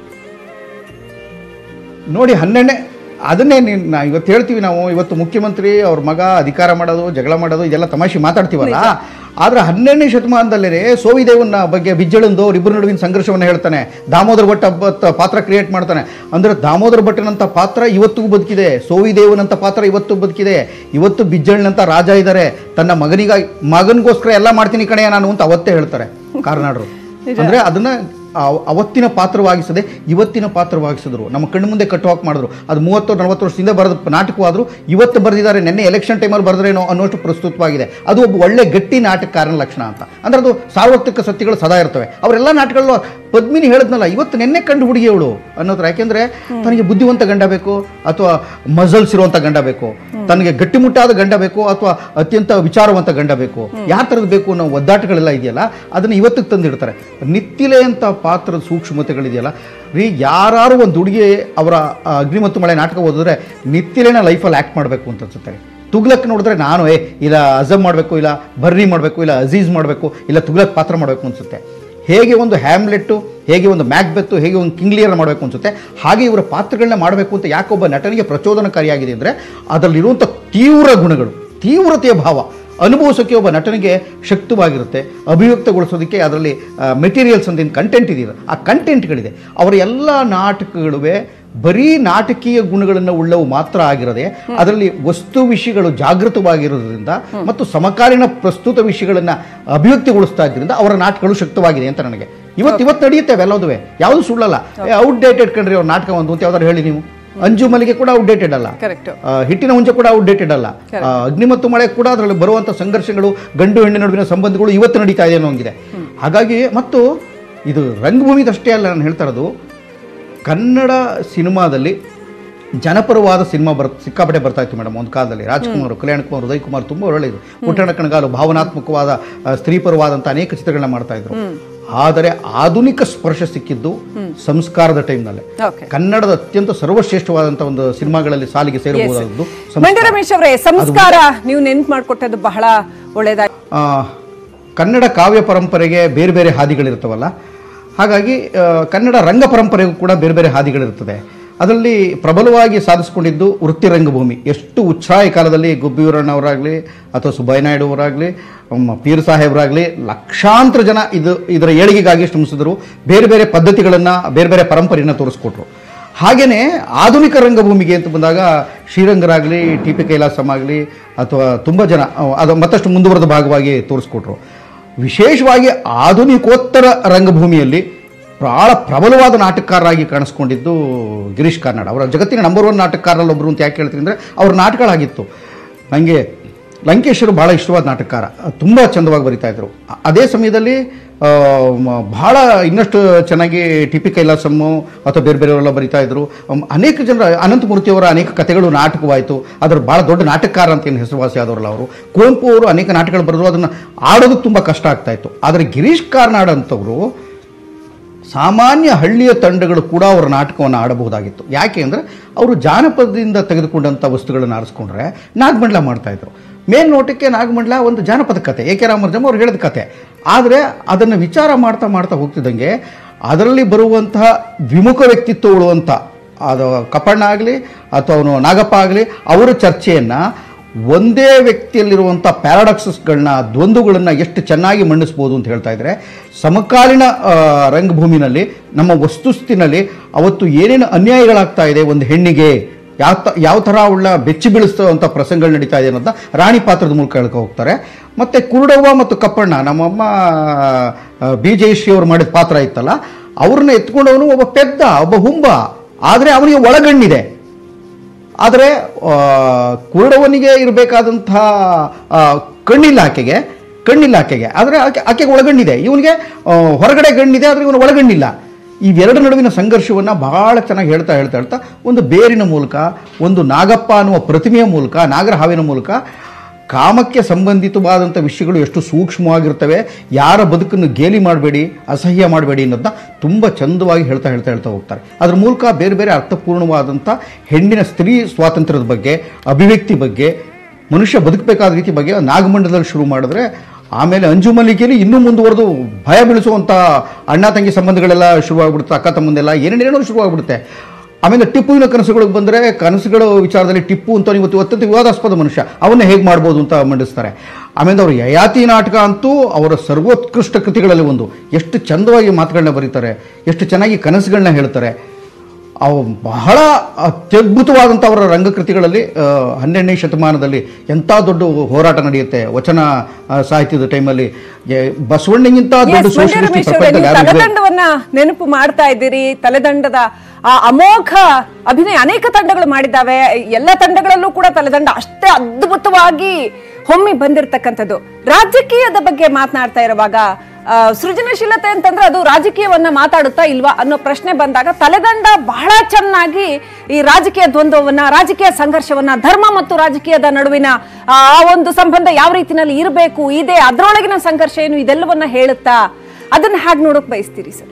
Speaker 2: ನೋಡಿ ಹನ್ನೆರಡನೇ ಅದನ್ನೇ ನೀನ್ ನಾ ಇವತ್ತು ಹೇಳ್ತೀವಿ ನಾವು ಇವತ್ತು ಮುಖ್ಯಮಂತ್ರಿ ಅವ್ರ ಮಗ ಅಧಿಕಾರ ಮಾಡೋದು ಜಗಳ ಮಾಡೋದು ಇದೆಲ್ಲ ತಮಾಷೆ ಮಾತಾಡ್ತೀವಲ್ಲ ಆದ್ರೆ ಹನ್ನೆರಡನೇ ಶತಮಾನದಲ್ಲೇ ಸೋವಿದೇವನ ಬಗ್ಗೆ ಬಿಜ್ಜಳಂದು ಅವರಿಬ್ಬರ ನಡುವಿನ ಸಂಘರ್ಷವನ್ನು ಹೇಳ್ತಾನೆ ದಾಮೋದರ ಭಟ್ ಹಬ್ಬ ಪಾತ್ರ ಕ್ರಿಯೇಟ್ ಮಾಡ್ತಾನೆ ಅಂದ್ರೆ ದಾಮೋದರ ಭಟ್ಟನಂತ ಪಾತ್ರ ಇವತ್ತಿಗೂ ಬದುಕಿದೆ ಸೋವಿದೇವನಂತ ಪಾತ್ರ ಇವತ್ತು ಬದುಕಿದೆ ಇವತ್ತು ಬಿಜ್ಜಳನಂತ ರಾಜ ಇದ್ದಾರೆ ತನ್ನ ಮಗನಿಗಾಗಿ ಮಗನಿಗೋಸ್ಕರ ಎಲ್ಲ ಮಾಡ್ತೀನಿ ಕಣೆ ನಾನು ಅಂತ ಅವತ್ತೇ ಹೇಳ್ತಾರೆ ಕಾರ್ನಾಡರು ಅಂದ್ರೆ ಅದನ್ನ ಅವ- ಅವತ್ತಿನ ಪಾತ್ರವಾಗಿಸದೆ ಇವತ್ತಿನ ಪಾತ್ರವಾಗಿಸಿದ್ರು ನಮ್ಮ ಕಣ್ಣು ಮುಂದೆ ಕಟ್ಟು ಹಾಕಿ ಮಾಡಿದ್ರು ಅದು ಮೂವತ್ತು ನಲವತ್ತು ವರ್ಷದಿಂದ ಬರೆದ ನಾಟಕವಾದ್ರು ಇವತ್ತು ಬರೆದಿದ್ದಾರೆ ನಿನ್ನೆ ಎಲೆಕ್ಷನ್ ಟೈಮಲ್ಲಿ ಬರೆದ್ರೇನೋ ಅನ್ನೋಷ್ಟು ಪ್ರಸ್ತುತವಾಗಿದೆ ಅದು ಒಬ್ಬ ಒಳ್ಳೆ ಗಟ್ಟಿ ನಾಟಕಕಾರನ ಲಕ್ಷಣ ಅಂತ ಅಂದ್ರೆ ಅದು ಸಾರ್ವತ್ರಿಕ ಸತ್ಯಗಳು ಸದಾ ಇರ್ತವೆ ಅವರೆಲ್ಲ ನಾಟಕಗಳು ಪದ್ಮಿನಿ ಹೇಳಿದ್ನಲ್ಲ ಇವತ್ತು ನೆನ್ನೆ ಕಂಡು ಹುಡುಗಿ ಅವಳು ಅನ್ನೋದ್ರ ಯಾಕೆಂದ್ರೆ ತನಗೆ ಬುದ್ಧಿವಂತ ಗಂಡ ಬೇಕು ಅಥವಾ ಮಜಲ್ಸ್ ಇರುವಂತ ಗಂಡ ಬೇಕು ತನಗೆ ಗಟ್ಟಿಮುಟ್ಟಾದ ಗಂಡ ಬೇಕು ಅಥವಾ ಅತ್ಯಂತ ವಿಚಾರವಂತ ಗಂಡ ಬೇಕು ಯಾವ ಥರದ್ದು ಬೇಕು ಅನ್ನೋ ಒದ್ದಾಟಗಳೆಲ್ಲ ಇದೆಯಲ್ಲ ಅದನ್ನ ಇವತ್ತಿಗೆ ತಂದಿಡ್ತಾರೆ ನಿತ್ತಿಲೆ ಅಂತ ಪಾತ್ರದ ಸೂಕ್ಷ್ಮತೆಗಳಿದೆಯಲ್ಲ ರೀ ಯಾರು ಒಂದು ಹುಡುಗಿ ಅವರ ಆ, ಅಗ್ನಿ ಮತ್ತು ಮಳೆ ನಾಟಕ ಓದಿದ್ರೆ ನಿತ್ತಿಲೆನ ಲೈಫಲ್ಲಿ ಆ್ಯಕ್ಟ್ ಮಾಡಬೇಕು ಅಂತ ಅನ್ಸುತ್ತೆ ತುಗ್ಲಕ್ ನೋಡಿದ್ರೆ ನಾನು ಏ ಇಲ್ಲ ಅಜಮ್ ಮಾಡಬೇಕು ಇಲ್ಲ ಬರ್ರಿ ಮಾಡಬೇಕು ಇಲ್ಲ ಅಜೀಜ್ ಮಾಡಬೇಕು ಇಲ್ಲ ತುಗ್ಲಕ್ ಪಾತ್ರ ಮಾಡಬೇಕು ಅನ್ಸುತ್ತೆ ಹೇಗೆ ಒಂದು ಹ್ಯಾಮ್ಲೆಟ್ಟು ಹೇಗೆ ಒಂದು ಮ್ಯಾಕ್ಬೆತ್ತು ಹೇಗೆ ಒಂದು ಕಿಂಗ್ಲಿಯರ್ ಮಾಡಬೇಕು ಅನ್ಸುತ್ತೆ ಹಾಗೆ ಇವರ ಪಾತ್ರಗಳನ್ನ ಮಾಡಬೇಕು ಅಂತ ಯಾಕೊಬ್ಬ ನಟನಿಗೆ ಪ್ರಚೋದನಕಾರಿಯಾಗಿದೆ ಅಂದರೆ ಅದರಲ್ಲಿರುವಂಥ ತೀವ್ರ ಗುಣಗಳು ತೀವ್ರತೆಯ ಭಾವ ಅನುಭವಿಸೋಕ್ಕೆ ಒಬ್ಬ ನಟನಿಗೆ ಶಕ್ತವಾಗಿರುತ್ತೆ ಅಭಿವ್ಯಕ್ತಗೊಳಿಸೋದಕ್ಕೆ ಅದರಲ್ಲಿ ಮೆಟೀರಿಯಲ್ಸ್ ಅಂತ ಕಂಟೆಂಟ್ ಇದೆಯಲ್ಲ ಆ ಕಂಟೆಂಟ್ಗಳಿದೆ ಅವರ ಎಲ್ಲ ನಾಟಕಗಳುವೆ ಬರೀ ನಾಟಕೀಯ ಗುಣಗಳನ್ನು ಉಳ್ಳವು ಮಾತ್ರ ಆಗಿರದೆ ಅದರಲ್ಲಿ ವಸ್ತು ವಿಷಯಗಳು ಜಾಗೃತವಾಗಿರೋದ್ರಿಂದ ಮತ್ತು ಸಮಕಾಲೀನ ಪ್ರಸ್ತುತ ವಿಷಯಗಳನ್ನು ಅಭಿವ್ಯಕ್ತಿಗೊಳಿಸ್ತಾ ಇದ್ರಿಂದ ಅವರ ನಾಟಕಗಳು ಶಕ್ತವಾಗಿದೆ ಅಂತ ನನಗೆ ಇವತ್ತು ಇವತ್ತು ನಡೆಯುತ್ತೆ ಅವೆಲ್ಲದುವೆ ಯಾವುದು ಸುಳ್ಳಲ್ಲ ಔಟ್ಡೇಟೆಡ್ ಕಂಡ್ರಿ ಅವ್ರ ನಾಟಕ ಒಂದು ಅಂತ ಯಾವ್ದಾದ್ರು ಹೇಳಿ ನೀವು ಅಂಜು ಮಲ್ಲಿಗೆ ಕೂಡ ಔಟ್ಡೇಟೆಡ್ ಅಲ್ಲ
Speaker 1: ಕರೆಕ್ಟ್
Speaker 2: ಆ, ಹಿಟ್ಟಿನ ಹುಂಜ ಕೂಡ ಔಟ್ಡೇಟೆಡ್ ಅಲ್ಲ ಆ, ಅಗ್ನಿ ಮತ್ತು ಮಳೆ ಕೂಡ ಅದರಲ್ಲಿ ಬರುವಂಥ ಸಂಘರ್ಷಗಳು ಗಂಡು ಹೆಣ್ಣಿನ ನಡುವಿನ ಸಂಬಂಧಗಳು ಇವತ್ತು ನಡೀತಾ ಇದೆ ಅನ್ನೋಂಗಿದೆ ಹಾಗಾಗಿ ಮತ್ತು ಇದು ರಂಗಭೂಮಿದಷ್ಟೇ ಅಲ್ಲ ನಾನು ಹೇಳ್ತಾ ಇರೋದು ಕನ್ನಡ ಸಿನಿಮಾದಲ್ಲಿ ಜನಪರವಾದ ಸಿನಿಮಾ ಬರ್ ಸಿಕ್ಕಾಪಟ್ಟೆ ಬರ್ತಾ ಇತ್ತು ಮೇಡಮ್ ಒಂದು ಕಾಲದಲ್ಲಿ ರಾಜ್ಕುಮಾರ್ ಕಲ್ಯಾಣ್ ಕುಮಾರ್ ಉದಯ್ ಕುಮಾರ್ ತುಂಬ ಒಳ್ಳೆಯದು ಪುಟ್ಟಣ ಕಣಗಾಲು ಭಾವನಾತ್ಮಕವಾದ ಆ, ಸ್ತ್ರೀಪರವಾದಂಥ ಅನೇಕ ಚಿತ್ರಗಳನ್ನ ಮಾಡ್ತಾ ಇದ್ರು ಆದರೆ ಆಧುನಿಕ ಸ್ಪರ್ಶ ಸಿಕ್ಕಿದ್ದು ಸಂಸ್ಕಾರದ ಟೈಮ್ನಲ್ಲಿ
Speaker 1: ಓಕೆ
Speaker 2: ಕನ್ನಡದ ಅತ್ಯಂತ ಸರ್ವಶ್ರೇಷ್ಠವಾದಂಥ ಒಂದು ಸಿನಿಮಾಗಳಲ್ಲಿ ಸಾಲಿಗೆ ಸೇರಬಹುದಾದದ್ದು
Speaker 1: ಮಂಡ್ಯ ರಮೇಶ್ ಅವರೇ ಸಂಸ್ಕಾರ ನೀವು ನೆನ್ಪು ಮಾಡ್ಕೊಟ್ಟದ್ದು ಬಹಳ ಒಳ್ಳೇದಾಗಿ
Speaker 2: ಆ, ಕನ್ನಡ ಕಾವ್ಯ ಪರಂಪರೆಗೆ ಬೇರೆ ಬೇರೆ ಹಾದಿಗಳಿರ್ತವಲ್ಲ ಹಾಗಾಗಿ ಆ, ಕನ್ನಡ ರಂಗ ಪರಂಪರೆಗೂ ಕೂಡ ಬೇರೆ ಬೇರೆ ಹಾದಿಗಳಿರ್ತದೆ ಅದರಲ್ಲಿ ಪ್ರಬಲವಾಗಿ ಸಾಧಿಸಿಕೊಂಡಿದ್ದು ವೃತ್ತಿ ರಂಗಭೂಮಿ ಎಷ್ಟು ಉಚ್ಛ್ರಾಯ ಕಾಲದಲ್ಲಿ ಗುಬ್ಬಿಯೂರಣ್ಣವರಾಗಲಿ ಅಥವಾ ಸುಬ್ಬಯ್ಯ ನಾಯ್ಡು ಅವರಾಗಲಿ ಪೀರ್ ಸಾಹೇಬರಾಗಲಿ ಲಕ್ಷಾಂತರ ಜನ ಇದು ಇದರ ಏಳಿಗೆಗಾಗಿ ಶ್ರಮಿಸಿದ್ರು ಬೇರೆ ಬೇರೆ ಪದ್ಧತಿಗಳನ್ನು ಬೇರೆ ಬೇರೆ ಪರಂಪರೆಯನ್ನು ತೋರಿಸ್ಕೊಟ್ರು ಹಾಗೆಯೇ ಆಧುನಿಕ ರಂಗಭೂಮಿಗೆ ಅಂತ ಬಂದಾಗ ಶ್ರೀರಂಗರಾಗಲಿ ಟಿ ಪಿ ಕೈಲಾಸಂ ಆಗಲಿ ಅಥವಾ ತುಂಬ ಜನ ಅಹ್, ಅದು ಮತ್ತಷ್ಟು ಮುಂದುವರೆದ ಭಾಗವಾಗಿ ತೋರಿಸ್ಕೊಟ್ರು ವಿಶೇಷವಾಗಿ ಆಧುನಿಕೋತ್ತರ ರಂಗಭೂಮಿಯಲ್ಲಿ ಬಹಳ ಪ್ರಬಲವಾದ ನಾಟಕಕಾರರಾಗಿ ಕಾಣಿಸ್ಕೊಂಡಿದ್ದು ಗಿರೀಶ್ ಕಾರ್ನಾಡ್ ಅವರ ಜಗತ್ತಿನ ನಂಬರ್ ಒನ್ ನಾಟಕಕಾರರಲ್ಲಿ ಒಬ್ಬರು ಅಂತ ಯಾಕೆ ಹೇಳ್ತೀನಿ ಅಂದರೆ ಅವ್ರ ನಾಟಕಗಳಾಗಿತ್ತು ನನಗೆ ಲಂಕೇಶರು ಭಾಳ ಇಷ್ಟವಾದ ನಾಟಕಕಾರ ತುಂಬ ಚಂದವಾಗಿ ಬರಿತಾ ಇದ್ರು ಅ- ಅದೇ ಸಮಯದಲ್ಲಿ ಆ, ಮ- ಬಹಳ ಇನ್ನಷ್ಟು ಚೆನ್ನಾಗಿ ಟಿ ಪಿ ಕೈಲಾಸಮ್ಮು ಅಥವಾ ಬೇರೆ ಬೇರೆಯವರೆಲ್ಲ ಬರಿತಾ ಇದ್ರು ಅಮ್, ಅನೇಕ ಜನರ ಅನಂತಮೂರ್ತಿಯವರ ಅನೇಕ ಕಥೆಗಳು ನಾಟಕವಾಯಿತು ಅದರ ಭಾಳ ದೊಡ್ಡ ನಾಟಕಕಾರ ಅಂತ ಏನು ಹೆಸರುವಾಸಿ ಆದವರಲ್ಲ ಅವರು ಕುವೆಂಪು ಅವರು ಅನೇಕ ನಾಟಕಗಳು ಬರೆದ್ರು ಅದನ್ನು ಆಡೋದಕ್ಕೆ ತುಂಬ ಕಷ್ಟ ಆಗ್ತಾ ಇತ್ತು ಆದರೆ ಗಿರೀಶ್ ಕಾರ್ನಾಡ್ ಅಂತವರು ಸಾಮಾನ್ಯ ಹಳ್ಳಿಯ ತಂಡಗಳು ಕೂಡ ಅವರ ನಾಟಕವನ್ನು ಆಡಬಹುದಾಗಿತ್ತು ಯಾಕೆ ಅಂದರೆ ಅವರು ಜಾನಪದದಿಂದ ತೆಗೆದುಕೊಂಡಂಥ ವಸ್ತುಗಳನ್ನು ಆರಿಸ್ಕೊಂಡ್ರೆ ನಾಗಮಂಡಲ ಮಾಡ್ತಾಯಿದ್ರು ಮೇಲ್ನೋಟಕ್ಕೆ ನಾಗಮಂಡಲ ಒಂದು ಜಾನಪದ ಕತೆ ಎ ಕೆ ರಾಮರ್ಜಮ್ ಅವ್ರು ಹೇಳಿದ ಕತೆ ಆದರೆ ಅದನ್ನು ವಿಚಾರ ಮಾಡ್ತಾ ಮಾಡ್ತಾ ಹೋಗ್ತಿದ್ದಂಗೆ ಅದರಲ್ಲಿ ಬರುವಂತಹ ವಿಮುಖ ವ್ಯಕ್ತಿತ್ವ ಉಳುವಂಥ ಅದು ಕಪ್ಪಣ್ಣ ಆಗಲಿ ಅಥವಾ ಅವನು ನಾಗಪ್ಪ ಆಗಲಿ ಅವರ ಚರ್ಚೆಯನ್ನು ಒಂದೇ ವ್ಯಕ್ತಿಯಲ್ಲಿರುವಂಥ ಪ್ಯಾರಾಡಾಕ್ಸಸ್ಗಳನ್ನ ದ್ವಂದ್ವಗಳನ್ನು ಎಷ್ಟು ಚೆನ್ನಾಗಿ ಮಂಡಿಸ್ಬೋದು ಅಂತ ಹೇಳ್ತಾ ಇದ್ದಾರೆ ಸಮಕಾಲೀನ ಆ, ರಂಗಭೂಮಿನಲ್ಲಿ ನಮ್ಮ ವಸ್ತುಸ್ಥಿತಿನಲ್ಲಿ ಅವತ್ತು ಏನೇನು ಅನ್ಯಾಯಗಳಾಗ್ತಾ ಇದೆ ಒಂದು ಹೆಣ್ಣಿಗೆ ಯಾವ ತ ಯಾವ ಥರ ಅವಳ ಬೆಚ್ಚಿ ಬೀಳಿಸುವಂಥ ಪ್ರಸಂಗಗಳು ನಡೀತಾ ಇದೆ ಅನ್ನೋದನ್ನ ರಾಣಿ ಪಾತ್ರದ ಮೂಲಕ ಹೇಳ್ಕೊ ಹೋಗ್ತಾರೆ ಮತ್ತು ಕುರುಡವ್ವ ಮತ್ತು ಕಪ್ಪಣ್ಣ ನಮ್ಮಮ್ಮ ಬಿ ಜಯಶ್ರೀ ಅವರು ಮಾಡಿದ ಪಾತ್ರ ಇತ್ತಲ್ಲ ಅವ್ರನ್ನ ಎತ್ಕೊಂಡವನು ಒಬ್ಬ ಪೆದ್ದ ಒಬ್ಬ ಹುಂಬ ಆದರೆ ಅವನಿಗೆ ಒಳಗಣ್ಣಿದೆ ಆದರೆ ಕುರುಡವನಿಗೆ ಇರಬೇಕಾದಂತಹ ಕಣ್ಣಿಲ್ಲ ಆಕೆಗೆ ಕಣ್ಣಿಲ್ಲ ಆಕೆಗೆ ಆದರೆ ಆಕೆ ಆಕೆಗೆ ಒಳಗಣ್ಣಿದೆ ಇವನಿಗೆ ಆ, ಹೊರಗಡೆ ಗಣ್ಣಿದೆ ಆದರೆ ಇವನು ಒಳಗಣ್ಣಿಲ್ಲ ಇವೆರಡು ನಡುವಿನ ಸಂಘರ್ಷವನ್ನು ಬಹಳ ಚೆನ್ನಾಗಿ ಹೇಳ್ತಾ ಹೇಳ್ತಾ ಹೇಳ್ತಾ ಒಂದು ಬೇರಿನ ಮೂಲಕ ಒಂದು ನಾಗಪ್ಪ ಅನ್ನುವ ಪ್ರತಿಮೆಯ ಮೂಲಕ ನಾಗರ ಹಾವಿನ ಮೂಲಕ ಕಾಮಕ್ಕೆ ಸಂಬಂಧಿತವಾದಂಥ ವಿಷಯಗಳು ಎಷ್ಟು ಸೂಕ್ಷ್ಮವಾಗಿರ್ತವೆ ಯಾರ ಬದುಕನ್ನು ಗೇಲಿ ಮಾಡಬೇಡಿ ಅಸಹ್ಯ ಮಾಡಬೇಡಿ ಅನ್ನೋದನ್ನ ತುಂಬ ಚಂದವಾಗಿ ಹೇಳ್ತಾ ಹೇಳ್ತಾ ಹೇಳ್ತಾ ಹೋಗ್ತಾರೆ ಅದ್ರ ಮೂಲಕ ಬೇರೆ ಬೇರೆ ಅರ್ಥಪೂರ್ಣವಾದಂಥ ಹೆಣ್ಣಿನ ಸ್ತ್ರೀ ಸ್ವಾತಂತ್ರ್ಯದ ಬಗ್ಗೆ ಅಭಿವ್ಯಕ್ತಿ ಬಗ್ಗೆ ಮನುಷ್ಯ ಬದುಕಬೇಕಾದ ರೀತಿ ಬಗ್ಗೆ ನಾಗಮಂಡಲದಲ್ಲಿ ಶುರು ಮಾಡಿದ್ರೆ ಆಮೇಲೆ ಅಂಜು ಮಲ್ಲಿಗೆಯಲ್ಲಿ ಇನ್ನೂ ಮುಂದುವರೆದು ಭಯ ಬೀಳಿಸುವಂಥ ಅಣ್ಣ ತಂಗಿ ಸಂಬಂಧಗಳೆಲ್ಲ ಶುರುವಾಗ್ಬಿಡುತ್ತೆ ಅಕ್ಕ ತಮ್ಮಂದೆಲ್ಲ ಏನೇನೇನೋ ಶುರುವಾಗ್ಬಿಡುತ್ತೆ ಆಮೇಲೆ ಟಿಪ್ಪುವಿನ ಕನಸುಗಳಿಗೆ ಬಂದರೆ ಕನಸುಗಳ ವಿಚಾರದಲ್ಲಿ ಟಿಪ್ಪು ಅಂತ ಇವತ್ತು ಅತ್ಯಂತ ವಿವಾದಾಸ್ಪದ ಮನುಷ್ಯ ಅವನ್ನ ಹೇಗೆ ಮಾಡ್ಬೋದು ಅಂತ ಮಂಡಿಸ್ತಾರೆ ಆಮೇಲೆ ಅವರು ಯಯಾತಿ ನಾಟಕ ಅಂತೂ ಅವರ ಸರ್ವೋತ್ಕೃಷ್ಟ ಕೃತಿಗಳಲ್ಲಿ ಒಂದು ಎಷ್ಟು ಚಂದವಾಗಿ ಮಾತುಗಳನ್ನ ಬರೀತಾರೆ ಎಷ್ಟು ಚೆನ್ನಾಗಿ ಕನಸುಗಳನ್ನ ಹೇಳ್ತಾರೆ ಅವು ಬಹಳ ಅತ್ಯದ್ಭುತವಾದಂಥ ಅವರ ರಂಗಕೃತಿಗಳಲ್ಲಿ ಆ, ಹನ್ನೆರಡನೇ ಶತಮಾನದಲ್ಲಿ ಎಂಥ ದೊಡ್ಡ ಹೋರಾಟ ನಡೆಯುತ್ತೆ ವಚನ ಆ, ಸಾಹಿತ್ಯದ ಟೈಮಲ್ಲಿ ಎ- ಬಸವಣ್ಣಗಿಂತ ದೊಡ್ಡ
Speaker 1: Yes, ಮಂಡ್ಯ
Speaker 2: ಸೋಷಿಯಲಿಸ್ಟ್
Speaker 1: ರಮೇಶ್ ಅವರೇ,
Speaker 2: ಪ್ರಪಂಚದಲ್ಲಿ
Speaker 1: ನೀವು
Speaker 2: ಯಾರಿಗೂ ಇಲ್ಲ.
Speaker 1: ತಲೆದಂಡವನ್ನ ನೆನಪು ಮಾಡ್ತಾ ಇದ್ದೀರಿ ತಲೆದಂಡದ ಆ ಅಮೋಘ ಅಭಿನಯ ಅನೇಕ ತಂಡಗಳು ಮಾಡಿದ್ದಾವೆ ಎಲ್ಲ ತಂಡಗಳಲ್ಲೂ ಕೂಡ ತಲೆದಂಡ ಅಷ್ಟೇ ಅದ್ಭುತವಾಗಿ ಹೊಮ್ಮಿ ಬಂದಿರತಕ್ಕಂಥದ್ದು ರಾಜಕೀಯದ ಬಗ್ಗೆ ಮಾತನಾಡ್ತಾ ಇರುವಾಗ ಆ, ಸೃಜನಶೀಲತೆ ಅಂತಂದ್ರೆ ಅದು ರಾಜಕೀಯವನ್ನ ಮಾತಾಡುತ್ತಾ ಇಲ್ವಾ ಅನ್ನೋ ಪ್ರಶ್ನೆ ಬಂದಾಗ ತಲೆದಂಡ ಬಹಳ ಚೆನ್ನಾಗಿ ಈ ರಾಜಕೀಯ ದ್ವಂದ್ವವನ್ನ ರಾಜಕೀಯ ಸಂಘರ್ಷವನ್ನ ಧರ್ಮ ಮತ್ತು ರಾಜಕೀಯದ ನಡುವಿನ ಆ ಒಂದು ಸಂಬಂಧ ಯಾವ ರೀತಿನಲ್ಲಿ ಇರಬೇಕು ಇದೆ ಅದರೊಳಗಿನ ಸಂಘರ್ಷ ಏನು ಇದೆಲ್ಲವನ್ನ ಹೇಳುತ್ತಾ ಅದನ್ನ ಹಾಗೆ ನೋಡೋಕ್ ಬಯಸ್ತೀರಿ ಸರ್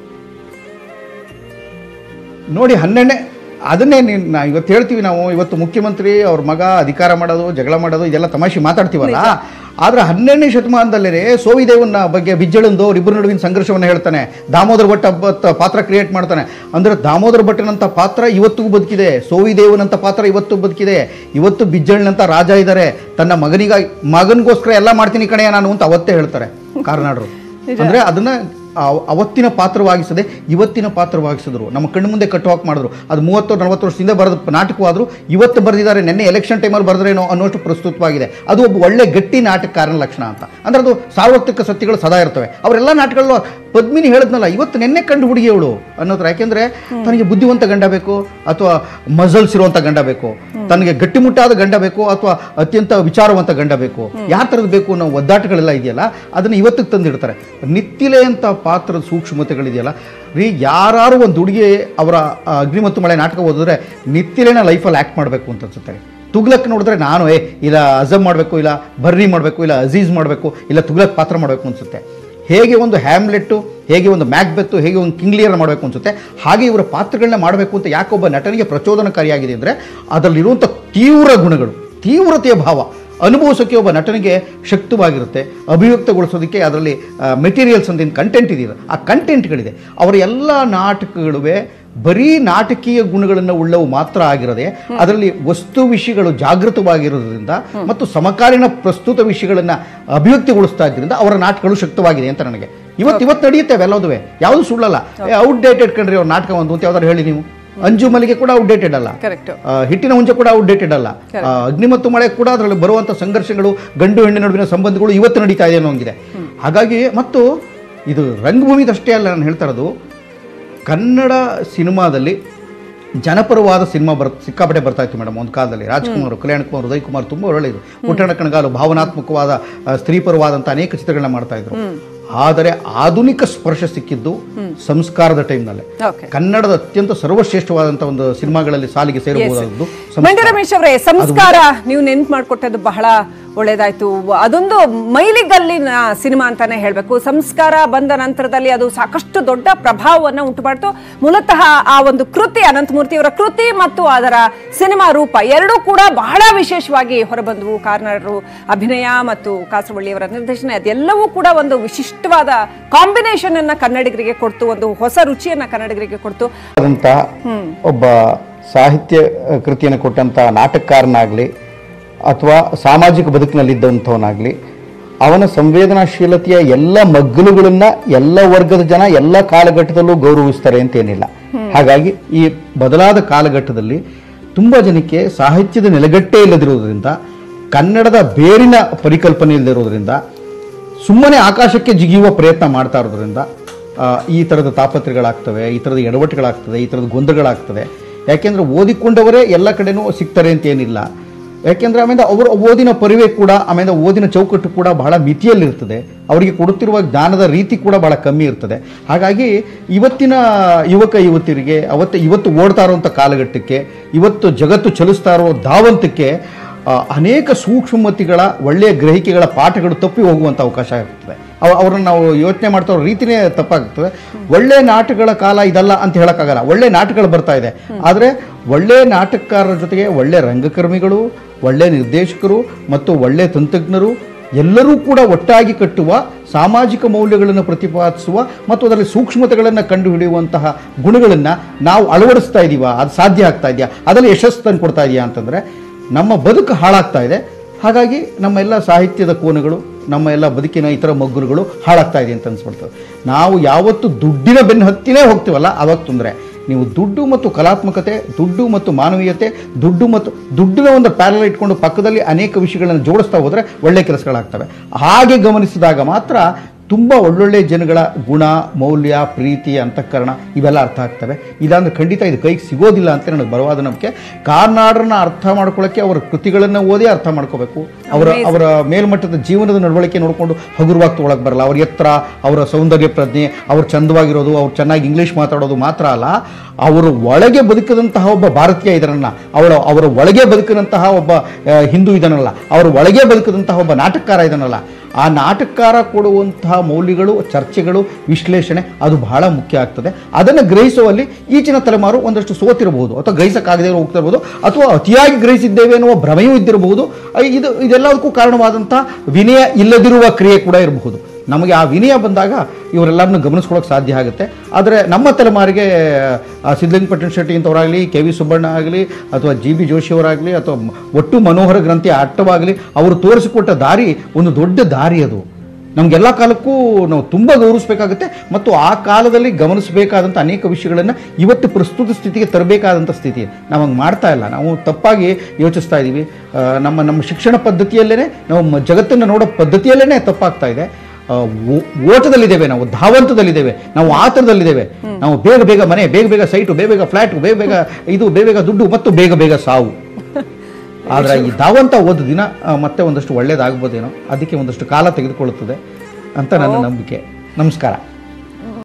Speaker 2: ನೋಡಿ ಹನ್ನೆರಡನೇ ಅದನ್ನೇ ನೀನ್- ನಾ ಇವತ್ತು ಹೇಳ್ತೀವಿ ನಾವು ಇವತ್ತು ಮುಖ್ಯಮಂತ್ರಿ ಅವ್ರ ಮಗ ಅಧಿಕಾರ ಮಾಡೋದು ಜಗಳ ಮಾಡೋದು ಇದೆಲ್ಲ ತಮಾಷೆ ಮಾತಾಡ್ತೀವಲ್ಲ ಆದ್ರೆ ಹನ್ನೆರಡನೇ ಶತಮಾನದಲ್ಲೇ ಸೋವಿದೇವನ ಬಗ್ಗೆ ಬಿಜ್ಜಳಂದು ಅವರಿಬ್ಬರ ನಡುವಿನ ಸಂಘರ್ಷವನ್ನು ಹೇಳ್ತಾನೆ ದಾಮೋದರ ಭಟ್ ಹಬ್ಬ ಪಾತ್ರ ಕ್ರಿಯೇಟ್ ಮಾಡ್ತಾನೆ ಅಂದ್ರೆ ದಾಮೋದರ ಭಟ್ಟನಂತ ಪಾತ್ರ ಇವತ್ತಿಗೂ ಬದುಕಿದೆ ಸೋವಿದೇವನಂತ ಪಾತ್ರ ಇವತ್ತು ಬದುಕಿದೆ ಇವತ್ತು ಬಿಜ್ಜಳನಂತ ರಾಜ ಇದ್ದಾರೆ ತನ್ನ ಮಗನಿಗಾಗಿ ಮಗನಿಗೋಸ್ಕರ ಎಲ್ಲ ಮಾಡ್ತೀನಿ ಕಣೆಯ ನಾನು ಅಂತ ಅವತ್ತೇ ಹೇಳ್ತಾರೆ ಕಾರ್ನಾಡರು ಅಂದ್ರೆ ಅದನ್ನ ಅವ- ಅವತ್ತಿನ ಪಾತ್ರವಾಗಿಸದೆ ಇವತ್ತಿನ ಪಾತ್ರವಾಗಿಸಿದ್ರು ನಮ್ಮ ಕಣ್ಣು ಮುಂದೆ ಕಟ್ಟು ಹಾಕಿ ಮಾಡಿದ್ರು ಅದು ಮೂವತ್ತು ನಲವತ್ತು ವರ್ಷದಿಂದ ಬರೆದ ನಾಟಕವಾದ್ರು ಇವತ್ತು ಬರೆದಿದ್ದಾರೆ ನಿನ್ನೆ ಎಲೆಕ್ಷನ್ ಟೈಮಲ್ಲಿ ಬರೆದ್ರೇನೋ ಅನ್ನೋಷ್ಟು ಪ್ರಸ್ತುತವಾಗಿದೆ ಅದು ಒಬ್ಬ ಒಳ್ಳೆ ಗಟ್ಟಿ ನಾಟಕಕಾರನ ಲಕ್ಷಣ ಅಂತ ಅಂದ್ರೆ ಅದು ಸಾರ್ವತ್ರಿಕ ಸತ್ಯಗಳು ಸದಾ ಇರ್ತವೆ ಅವರೆಲ್ಲ ನಾಟಕಗಳು ಪದ್ಮಿನಿ ಹೇಳಿದ್ನಲ್ಲ ಇವತ್ತು ನೆನ್ನೆ ಕಂಡು ಹುಡುಗಿ ಅವಳು ಅನ್ನೋದ್ರ ಯಾಕೆಂದ್ರೆ ತನಗೆ ಬುದ್ಧಿವಂತ ಗಂಡ ಬೇಕು ಅಥವಾ ಮಜಲ್ಸ್ ಇರುವಂತ ಗಂಡ ಬೇಕು ತನಗೆ ಗಟ್ಟಿಮುಟ್ಟಾದ ಗಂಡ ಬೇಕು ಅಥವಾ ಅತ್ಯಂತ ವಿಚಾರವಂತ ಗಂಡ ಬೇಕು ಯಾವ ಥರದ್ದು ಬೇಕು ಅನ್ನೋ ಒದ್ದಾಟಗಳೆಲ್ಲ ಇದೆಯಲ್ಲ ಅದನ್ನ ಇವತ್ತಿಗೆ ತಂದಿಡ್ತಾರೆ ನಿತ್ತಿಲೆ ಅಂತ ಪಾತ್ರದ ಸೂಕ್ಷ್ಮತೆಗಳಿದೆಯಲ್ಲ ರೀ ಯಾರು ಒಂದು ಹುಡುಗಿ ಅವರ ಆ, ಅಗ್ನಿ ಮತ್ತು ಮಳೆ ನಾಟಕ ಓದಿದ್ರೆ ನಿತ್ತಿಲೆನ ಲೈಫಲ್ಲಿ ಆ್ಯಕ್ಟ್ ಮಾಡಬೇಕು ಅಂತ ಅನ್ಸುತ್ತೆ ತುಗ್ಲಕ್ ನೋಡಿದ್ರೆ ನಾನು ಏ ಇಲ್ಲ ಅಜಮ್ ಮಾಡಬೇಕು ಇಲ್ಲ ಬರ್ರಿ ಮಾಡಬೇಕು ಇಲ್ಲ ಅಜೀಜ್ ಮಾಡಬೇಕು ಇಲ್ಲ ತುಗ್ಲಕ್ ಪಾತ್ರ ಮಾಡಬೇಕು ಅನ್ಸುತ್ತೆ ಹೇಗೆ ಒಂದು ಹ್ಯಾಮ್ಲೆಟ್ಟು ಹೇಗೆ ಒಂದು ಮ್ಯಾಕ್ಬೆತ್ತು ಹೇಗೆ ಒಂದು ಕಿಂಗ್ಲಿಯರ್ ಮಾಡಬೇಕು ಅನ್ಸುತ್ತೆ ಹಾಗೆ ಇವರ ಪಾತ್ರಗಳನ್ನ ಮಾಡಬೇಕು ಅಂತ ಯಾಕೊಬ್ಬ ನಟನಿಗೆ ಪ್ರಚೋದನಕಾರಿಯಾಗಿದೆ ಅಂದರೆ ಅದರಲ್ಲಿರುವಂಥ ತೀವ್ರ ಗುಣಗಳು ತೀವ್ರತೆಯ ಭಾವ ಅನುಭವಿಸೋಕ್ಕೆ ಒಬ್ಬ ನಟನಿಗೆ ಶಕ್ತವಾಗಿರುತ್ತೆ ಅಭಿವ್ಯಕ್ತಗೊಳಿಸೋದಕ್ಕೆ ಅದರಲ್ಲಿ ಮೆಟೀರಿಯಲ್ಸ್ ಅಂತ ಏನು ಕಂಟೆಂಟ್ ಇದೆಯಲ್ಲ ಆ ಕಂಟೆಂಟ್ಗಳಿದೆ ಅವರ ಎಲ್ಲ ನಾಟಕಗಳುವೆ ಬರೀ ನಾಟಕೀಯ ಗುಣಗಳನ್ನು ಉಳ್ಳವು ಮಾತ್ರ ಆಗಿರದೆ ಅದರಲ್ಲಿ ವಸ್ತು ವಿಷಯಗಳು ಜಾಗೃತವಾಗಿರೋದ್ರಿಂದ ಮತ್ತು ಸಮಕಾಲೀನ ಪ್ರಸ್ತುತ ವಿಷಯಗಳನ್ನು ಅಭಿವ್ಯಕ್ತಿಗೊಳಿಸ್ತಾ ಇದ್ರಿಂದ ಅವರ ನಾಟಕಗಳು ಶಕ್ತವಾಗಿದೆ ಅಂತ ನನಗೆ ಇವತ್ತು ಇವತ್ತು ನಡೆಯುತ್ತೆ ಅವೆಲ್ಲದುವೆ ಯಾವುದು ಸುಳ್ಳಲ್ಲ ಔಟ್ಡೇಟೆಡ್ ಕಂಡ್ರಿ ಅವ್ರ ನಾಟಕ ಒಂದು ಅಂತ ಯಾವ್ದಾರು ಹೇಳಿ ನೀವು ಅಂಜು ಮಲ್ಲಿಗೆ ಕೂಡ ಔಟ್ಡೇಟೆಡ್ ಅಲ್ಲ
Speaker 1: ಕರೆಕ್ಟ್
Speaker 2: ಆ, ಹಿಟ್ಟಿನ ಹುಂಜ ಕೂಡ ಔಟ್ಡೇಟೆಡ್ ಅಲ್ಲ ಆ, ಅಗ್ನಿ ಮತ್ತು ಮಳೆ ಕೂಡ ಅದರಲ್ಲಿ ಬರುವಂಥ ಸಂಘರ್ಷಗಳು ಗಂಡು ಹೆಣ್ಣಿನ ನಡುವಿನ ಸಂಬಂಧಗಳು ಇವತ್ತು ನಡೀತಾ ಇದೆ ಅನ್ನೋಂಗಿದೆ ಹಾಗಾಗಿ ಮತ್ತು ಇದು ರಂಗಭೂಮಿದಷ್ಟೇ ಅಲ್ಲ ನಾನು ಹೇಳ್ತಾ ಇರೋದು ಕನ್ನಡ ಸಿನಿಮಾದಲ್ಲಿ ಜನಪರವಾದ ಸಿನಿಮಾ ಬರ್ ಸಿಕ್ಕಾಪಟ್ಟೆ ಬರ್ತಾ ಇತ್ತು ಮೇಡಮ್ ಒಂದು ಕಾಲದಲ್ಲಿ ರಾಜ್ಕುಮಾರ್ ಕಲ್ಯಾಣ ಕುಮಾರ್ ಉದಯ್ ಕುಮಾರ್ ತುಂಬ ಒಳ್ಳೆಯದು ಪುಟ್ಟಣ ಕಣಗಾಲು ಭಾವನಾತ್ಮಕವಾದ ಆ, ಸ್ತ್ರೀಪರವಾದಂಥ ಅನೇಕ ಚಿತ್ರಗಳನ್ನ ಮಾಡ್ತಾ ಇದ್ರು ಆದರೆ ಆಧುನಿಕ ಸ್ಪರ್ಶ ಸಿಕ್ಕಿದ್ದು ಸಂಸ್ಕಾರದ ಟೈಮ್ನಲ್ಲೇ
Speaker 1: ಓಕೆ
Speaker 2: ಕನ್ನಡದ ಅತ್ಯಂತ ಸರ್ವಶ್ರೇಷ್ಠವಾದಂಥ ಒಂದು ಸಿನಿಮಾಗಳಲ್ಲಿ ಸಾಲಿಗೆ ಸೇರಬಹುದಾದದ್ದು
Speaker 1: ಮಂಡ್ಯ ರಮೇಶ್ ಅವರೇ ಸಂಸ್ಕಾರ ನೀವು ನೆನ್ಪು ಮಾಡ್ಕೊಟ್ಟದ್ದು ಬಹಳ ಒಳ್ಳೇದಾಯ್ತು ಅದೊಂದು ಮೈಲಿಗಲ್ಲಿನ ಸಿನಿಮಾ ಅಂತಾನೆ ಹೇಳ್ಬೇಕು ಸಂಸ್ಕಾರ ಬಂದ ನಂತರದಲ್ಲಿ ಅದು ಸಾಕಷ್ಟು ದೊಡ್ಡ ಪ್ರಭಾವವನ್ನ ಉಂಟು ಮಾಡ್ತು ಮೂಲತಃ ಆ ಒಂದು ಕೃತಿ ಅನಂತಮೂರ್ತಿ ಅವರ ಕೃತಿ ಮತ್ತು ಅದರ ಸಿನಿಮಾ ರೂಪ ಎರಡೂ ಕೂಡ ಬಹಳ ವಿಶೇಷವಾಗಿ ಹೊರಬಂದವು ಕಾರ್ನಾಡರು ಅಭಿನಯ ಮತ್ತು ಕಾಸರವಳ್ಳಿಯವರ ನಿರ್ದೇಶನ ಅದೆಲ್ಲವೂ ಕೂಡ ಒಂದು ವಿಶಿಷ್ಟವಾದ ಕಾಂಬಿನೇಷನ್ ಅನ್ನ ಕನ್ನಡಿಗರಿಗೆ ಕೊಡ್ತು ಒಂದು ಹೊಸ ರುಚಿಯನ್ನ ಕನ್ನಡಿಗರಿಗೆ ಕೊಡ್ತು
Speaker 2: ಆದಂಥ ಒಬ್ಬ ಸಾಹಿತ್ಯ ಕೃತಿಯನ್ನು ಕೊಟ್ಟಂಥ ನಾಟಕಕಾರನಾಗಲಿ ಅಥವಾ ಸಾಮಾಜಿಕ ಬದುಕಿನಲ್ಲಿದ್ದಂಥವನಾಗಲಿ ಅವನ ಸಂವೇದನಾಶೀಲತೆಯ ಎಲ್ಲ ಮಗ್ಗಲುಗಳನ್ನು ಎಲ್ಲ ವರ್ಗದ ಜನ ಎಲ್ಲ ಕಾಲಘಟ್ಟದಲ್ಲೂ ಗೌರವಿಸ್ತಾರೆ ಅಂತೇನಿಲ್ಲ ಹಾಗಾಗಿ ಈ ಬದಲಾದ ಕಾಲಘಟ್ಟದಲ್ಲಿ ತುಂಬ ಜನಕ್ಕೆ ಸಾಹಿತ್ಯದ ನೆಲೆಗಟ್ಟೇ ಇಲ್ಲದಿರುವುದರಿಂದ ಕನ್ನಡದ ಬೇರಿನ ಪರಿಕಲ್ಪನೆ ಇಲ್ಲದಿರೋದ್ರಿಂದ ಸುಮ್ಮನೆ ಆಕಾಶಕ್ಕೆ ಜಿಗಿಯುವ ಪ್ರಯತ್ನ ಮಾಡ್ತಾ ಇರೋದ್ರಿಂದ ಆ, ಈ ಥರದ ತಾಪತ್ರೆಗಳಾಗ್ತವೆ ಈ ಥರದ ಎಡವಟ್ಟುಗಳಾಗ್ತದೆ ಈ ಥರದ ಗೊಂದಲಗಳಾಗ್ತದೆ ಯಾಕೆಂದರೆ ಓದಿಕೊಂಡವರೇ ಎಲ್ಲ ಕಡೆನೂ ಸಿಗ್ತಾರೆ ಅಂತ ಏನಿಲ್ಲ ಯಾಕೆಂದರೆ ಆಮೇಲೆ ಅವರ ಓದಿನ ಪರಿವೆ ಕೂಡ ಆಮೇಲೆ ಓದಿನ ಚೌಕಟ್ಟು ಕೂಡ ಬಹಳ ಮಿತಿಯಲ್ಲಿರ್ತದೆ ಅವರಿಗೆ ಕೊಡುತ್ತಿರುವ ಜ್ಞಾನದ ರೀತಿ ಕೂಡ ಬಹಳ ಕಮ್ಮಿ ಇರ್ತದೆ ಹಾಗಾಗಿ ಇವತ್ತಿನ ಯುವಕ ಯುವತಿಯರಿಗೆ ಅವತ್ತು ಇವತ್ತು ಓಡ್ತಾ ಇರುವಂಥ ಕಾಲಘಟ್ಟಕ್ಕೆ ಇವತ್ತು ಜಗತ್ತು ಚಲಿಸ್ತಾ ಇರೋ ಧಾವಂತಕ್ಕೆ ಆ, ಅನೇಕ ಸೂಕ್ಷ್ಮತಿಗಳ ಒಳ್ಳೆಯ ಗ್ರಹಿಕೆಗಳ ಪಾಠಗಳು ತಪ್ಪಿ ಹೋಗುವಂಥ ಅವಕಾಶ ಇರ್ತದೆ ಅವ ಅವ್ರನ್ನ ನಾವು ಯೋಚನೆ ಮಾಡ್ತಾ ಇರೋ ರೀತಿನೇ ತಪ್ಪಾಗ್ತದೆ ಒಳ್ಳೆ ನಾಟಕಗಳ ಕಾಲ ಇದಲ್ಲ ಅಂತ ಹೇಳೋಕ್ಕಾಗಲ್ಲ ಒಳ್ಳೆ ನಾಟಕಗಳು ಬರ್ತಾ ಇದೆ ಆದರೆ ಒಳ್ಳೆ ನಾಟಕಕಾರರ ಜೊತೆಗೆ ಒಳ್ಳೆ ರಂಗಕರ್ಮಿಗಳು ಒಳ್ಳೆ ನಿರ್ದೇಶಕರು ಮತ್ತು ಒಳ್ಳೆ ತಂತ್ರಜ್ಞರು ಎಲ್ಲರೂ ಕೂಡ ಒಟ್ಟಾಗಿ ಕಟ್ಟುವ ಸಾಮಾಜಿಕ ಮೌಲ್ಯಗಳನ್ನು ಪ್ರತಿಪಾದಿಸುವ ಮತ್ತು ಅದರಲ್ಲಿ ಸೂಕ್ಷ್ಮತೆಗಳನ್ನು ಕಂಡುಹಿಡಿಯುವಂತಹ ಗುಣಗಳನ್ನು ನಾವು ಅಳವಡಿಸ್ತಾ ಇದ್ದೀವ ಅದು ಸಾಧ್ಯ ಆಗ್ತಾ ಇದೆಯಾ ಅದರಲ್ಲಿ ಯಶಸ್ಸು ತಂದು ಕೊಡ್ತಾ ಇದೆಯಾ ಅಂತಂದರೆ ನಮ್ಮ ಬದುಕು ಹಾಳಾಗ್ತಾ ಇದೆ ಹಾಗಾಗಿ ನಮ್ಮ ಎಲ್ಲ ಸಾಹಿತ್ಯದ ಕೋನಗಳು ನಮ್ಮ ಎಲ್ಲ ಬದುಕಿನ ಇತರ ಮಗ್ಗುರುಗಳು ಹಾಳಾಗ್ತಾ ಇದೆ ಅಂತ ಅನ್ಸ್ಬಿಡ್ತದೆ ನಾವು ಯಾವತ್ತು ದುಡ್ಡಿನ ಬೆನ್ನು ಹತ್ತಿನೇ ಹೋಗ್ತೀವಲ್ಲ ಅವಾಗ ತೊಂದರೆ ನೀವು ದುಡ್ಡು ಮತ್ತು ಕಲಾತ್ಮಕತೆ ದುಡ್ಡು ಮತ್ತು ಮಾನವೀಯತೆ ದುಡ್ಡು ಮತ್ತು ದುಡ್ಡಿನ ಒಂದು ಪ್ಯಾರಲ್ ಇಟ್ಕೊಂಡು ಪಕ್ಕದಲ್ಲಿ ಅನೇಕ ವಿಷಯಗಳನ್ನು ಜೋಡಿಸ್ತಾ ಹೋದರೆ ಒಳ್ಳೆ ಕೆಲಸಗಳಾಗ್ತವೆ ಹಾಗೆ ಗಮನಿಸಿದಾಗ ಮಾತ್ರ ತುಂಬ ಒಳ್ಳೊಳ್ಳೆ ಜನಗಳ ಗುಣ ಮೌಲ್ಯ ಪ್ರೀತಿ ಅಂತಃಕರಣ ಇವೆಲ್ಲ ಅರ್ಥ ಆಗ್ತವೆ ಇಲ್ಲಾಂದ್ರೆ ಖಂಡಿತ ಇದು ಕೈಗೆ ಸಿಗೋದಿಲ್ಲ ಅಂತ ನನಗೆ ಬಲವಾದ ನಂಬಿಕೆ ಕಾರ್ನಾಡರನ್ನ ಅರ್ಥ ಮಾಡ್ಕೊಳ್ಳೋಕ್ಕೆ ಅವರ ಕೃತಿಗಳನ್ನು ಓದಿ ಅರ್ಥ ಮಾಡ್ಕೋಬೇಕು ಅವರ ಅವರ ಮೇಲ್ಮಟ್ಟದ ಜೀವನದ ನಡವಳಿಕೆ ನೋಡಿಕೊಂಡು ಹಗುರವಾಗಿ ತೊಗೊಳಕ್ಕೆ ಬರಲ್ಲ ಅವ್ರ ಎತ್ತರ ಅವರ ಸೌಂದರ್ಯ ಪ್ರಜ್ಞೆ ಅವ್ರು ಚಂದವಾಗಿರೋದು ಅವ್ರು ಚೆನ್ನಾಗಿ ಇಂಗ್ಲೀಷ್ ಮಾತಾಡೋದು ಮಾತ್ರ ಅಲ್ಲ ಅವರು ಒಳಗೆ ಬದುಕದಂತಹ ಒಬ್ಬ ಭಾರತೀಯ ಇದರನ್ನ ಅವಳ ಅವರ ಒಳಗೆ ಬದುಕಿದಂತಹ ಒಬ್ಬ ಆ, ಹಿಂದೂ ಇದನ್ನಲ್ಲ ಅವರ ಒಳಗೆ ಬದುಕದಂತಹ ಒಬ್ಬ ನಾಟಕಕಾರ ಇದನ್ನಲ್ಲ ಆ ನಾಟಕಕಾರ ಕೊಡುವಂತಹ ಮೌಲ್ಯಗಳು ಚರ್ಚೆಗಳು ವಿಶ್ಲೇಷಣೆ ಅದು ಬಹಳ ಮುಖ್ಯ ಆಗ್ತದೆ ಅದನ್ನು ಗ್ರಹಿಸುವಲ್ಲಿ ಈಚಿನ ತಲೆಮಾರು ಒಂದಷ್ಟು ಸೋತಿರಬಹುದು ಅಥವಾ ಗ್ರಹಿಸಕ್ಕಾಗದೇ ಹೋಗ್ತಿರ್ಬೋದು ಅಥವಾ ಅತಿಯಾಗಿ ಗ್ರಹಿಸಿದ್ದೇವೆ ಎನ್ನುವ ಭ್ರಮೆಯೂ ಇದ್ದಿರಬಹುದು ಅಹ್, ಇದು ಇದೆಲ್ಲದಕ್ಕೂ ಕಾರಣವಾದಂಥ ವಿನಯ ಇಲ್ಲದಿರುವ ಕ್ರಿಯೆ ಕೂಡ ಇರಬಹುದು ನಮಗೆ ಆ ವಿನಯ ಬಂದಾಗ ಇವರೆಲ್ಲರನ್ನು ಗಮನಿಸ್ಕೊಳ್ಳೋಕೆ ಸಾಧ್ಯ ಆಗುತ್ತೆ ಆದರೆ ನಮ್ಮ ತಲೆಮಾರಿಗೆ ಆ, ಸಿದ್ಧಲಿಂಗ ಪಟ್ಟಣ ಶೆಟ್ಟಿ ಇಂಥವರಾಗಲಿ ಕೆ ವಿ ಸುಬ್ಬಣ್ಣ ಆಗಲಿ ಅಥವಾ ಜಿ ಬಿ ಜೋಶಿಯವರಾಗಲಿ ಅಥವಾ ಮ- ಒಟ್ಟು ಮನೋಹರ ಗ್ರಂಥಿ ಅಟ್ಟವಾಗಲಿ ಅವರು ತೋರಿಸಿಕೊಟ್ಟ ದಾರಿ ಒಂದು ದೊಡ್ಡ ದಾರಿ ಅದು ನಮಗೆಲ್ಲ ಕಾಲಕ್ಕೂ ನಾವು ತುಂಬ ಗೌರವಿಸಬೇಕಾಗುತ್ತೆ ಮತ್ತು ಆ ಕಾಲದಲ್ಲಿ ಗಮನಿಸಬೇಕಾದಂಥ ಅನೇಕ ವಿಷಯಗಳನ್ನು ಇವತ್ತು ಪ್ರಸ್ತುತ ಸ್ಥಿತಿಗೆ ತರಬೇಕಾದಂಥ ಸ್ಥಿತಿ ನಾವು ಹಂಗೆ ಮಾಡ್ತಾ ಇಲ್ಲ ನಾವು ತಪ್ಪಾಗಿ ಯೋಚಿಸ್ತಾ ಇದ್ದೀವಿ ಆ, ನಮ್ಮ ನಮ್ಮ ಶಿಕ್ಷಣ ಪದ್ಧತಿಯಲ್ಲೇ ನಾವು ಮ- ಜಗತ್ತನ್ನು ನೋಡೋ ಪದ್ಧತಿಯಲ್ಲೇ ತಪ್ಪಾಗ್ತಾ ಇದೆ ಆ, ಓ- ಓಟದಲ್ಲಿದ್ದೇವೆ ನಾವು ಧಾವಂತದಲ್ಲಿದ್ದೇವೆ ನಾವು ಆತರದಲ್ಲಿದ್ದೇವೆ ನಾವು ಬೇಗ ಬೇಗ ಮನೆ ಬೇಗ ಬೇಗ ಸೈಟು ಬೇಗ ಬೇಗ ಫ್ಲಾಟ್ ಬೇಗ ಬೇಗ ಇದು ಬೇಗ ಬೇಗ ದುಡ್ಡು ಮತ್ತು ಬೇಗ ಬೇಗ ಸಾವು ಆದ್ರೆ ಈ ಧಾವಂತ ಓದ ದಿನ ಆ, ಮತ್ತೆ ಒಂದಷ್ಟು ಒಳ್ಳೇದಾಗ್ಬೋದೇನೋ ಅದಕ್ಕೆ ಒಂದಷ್ಟು ಕಾಲ ತೆಗೆದುಕೊಳ್ಳುತ್ತದೆ ಅಂತ ನನ್ನ ನಂಬಿಕೆ ನಮಸ್ಕಾರ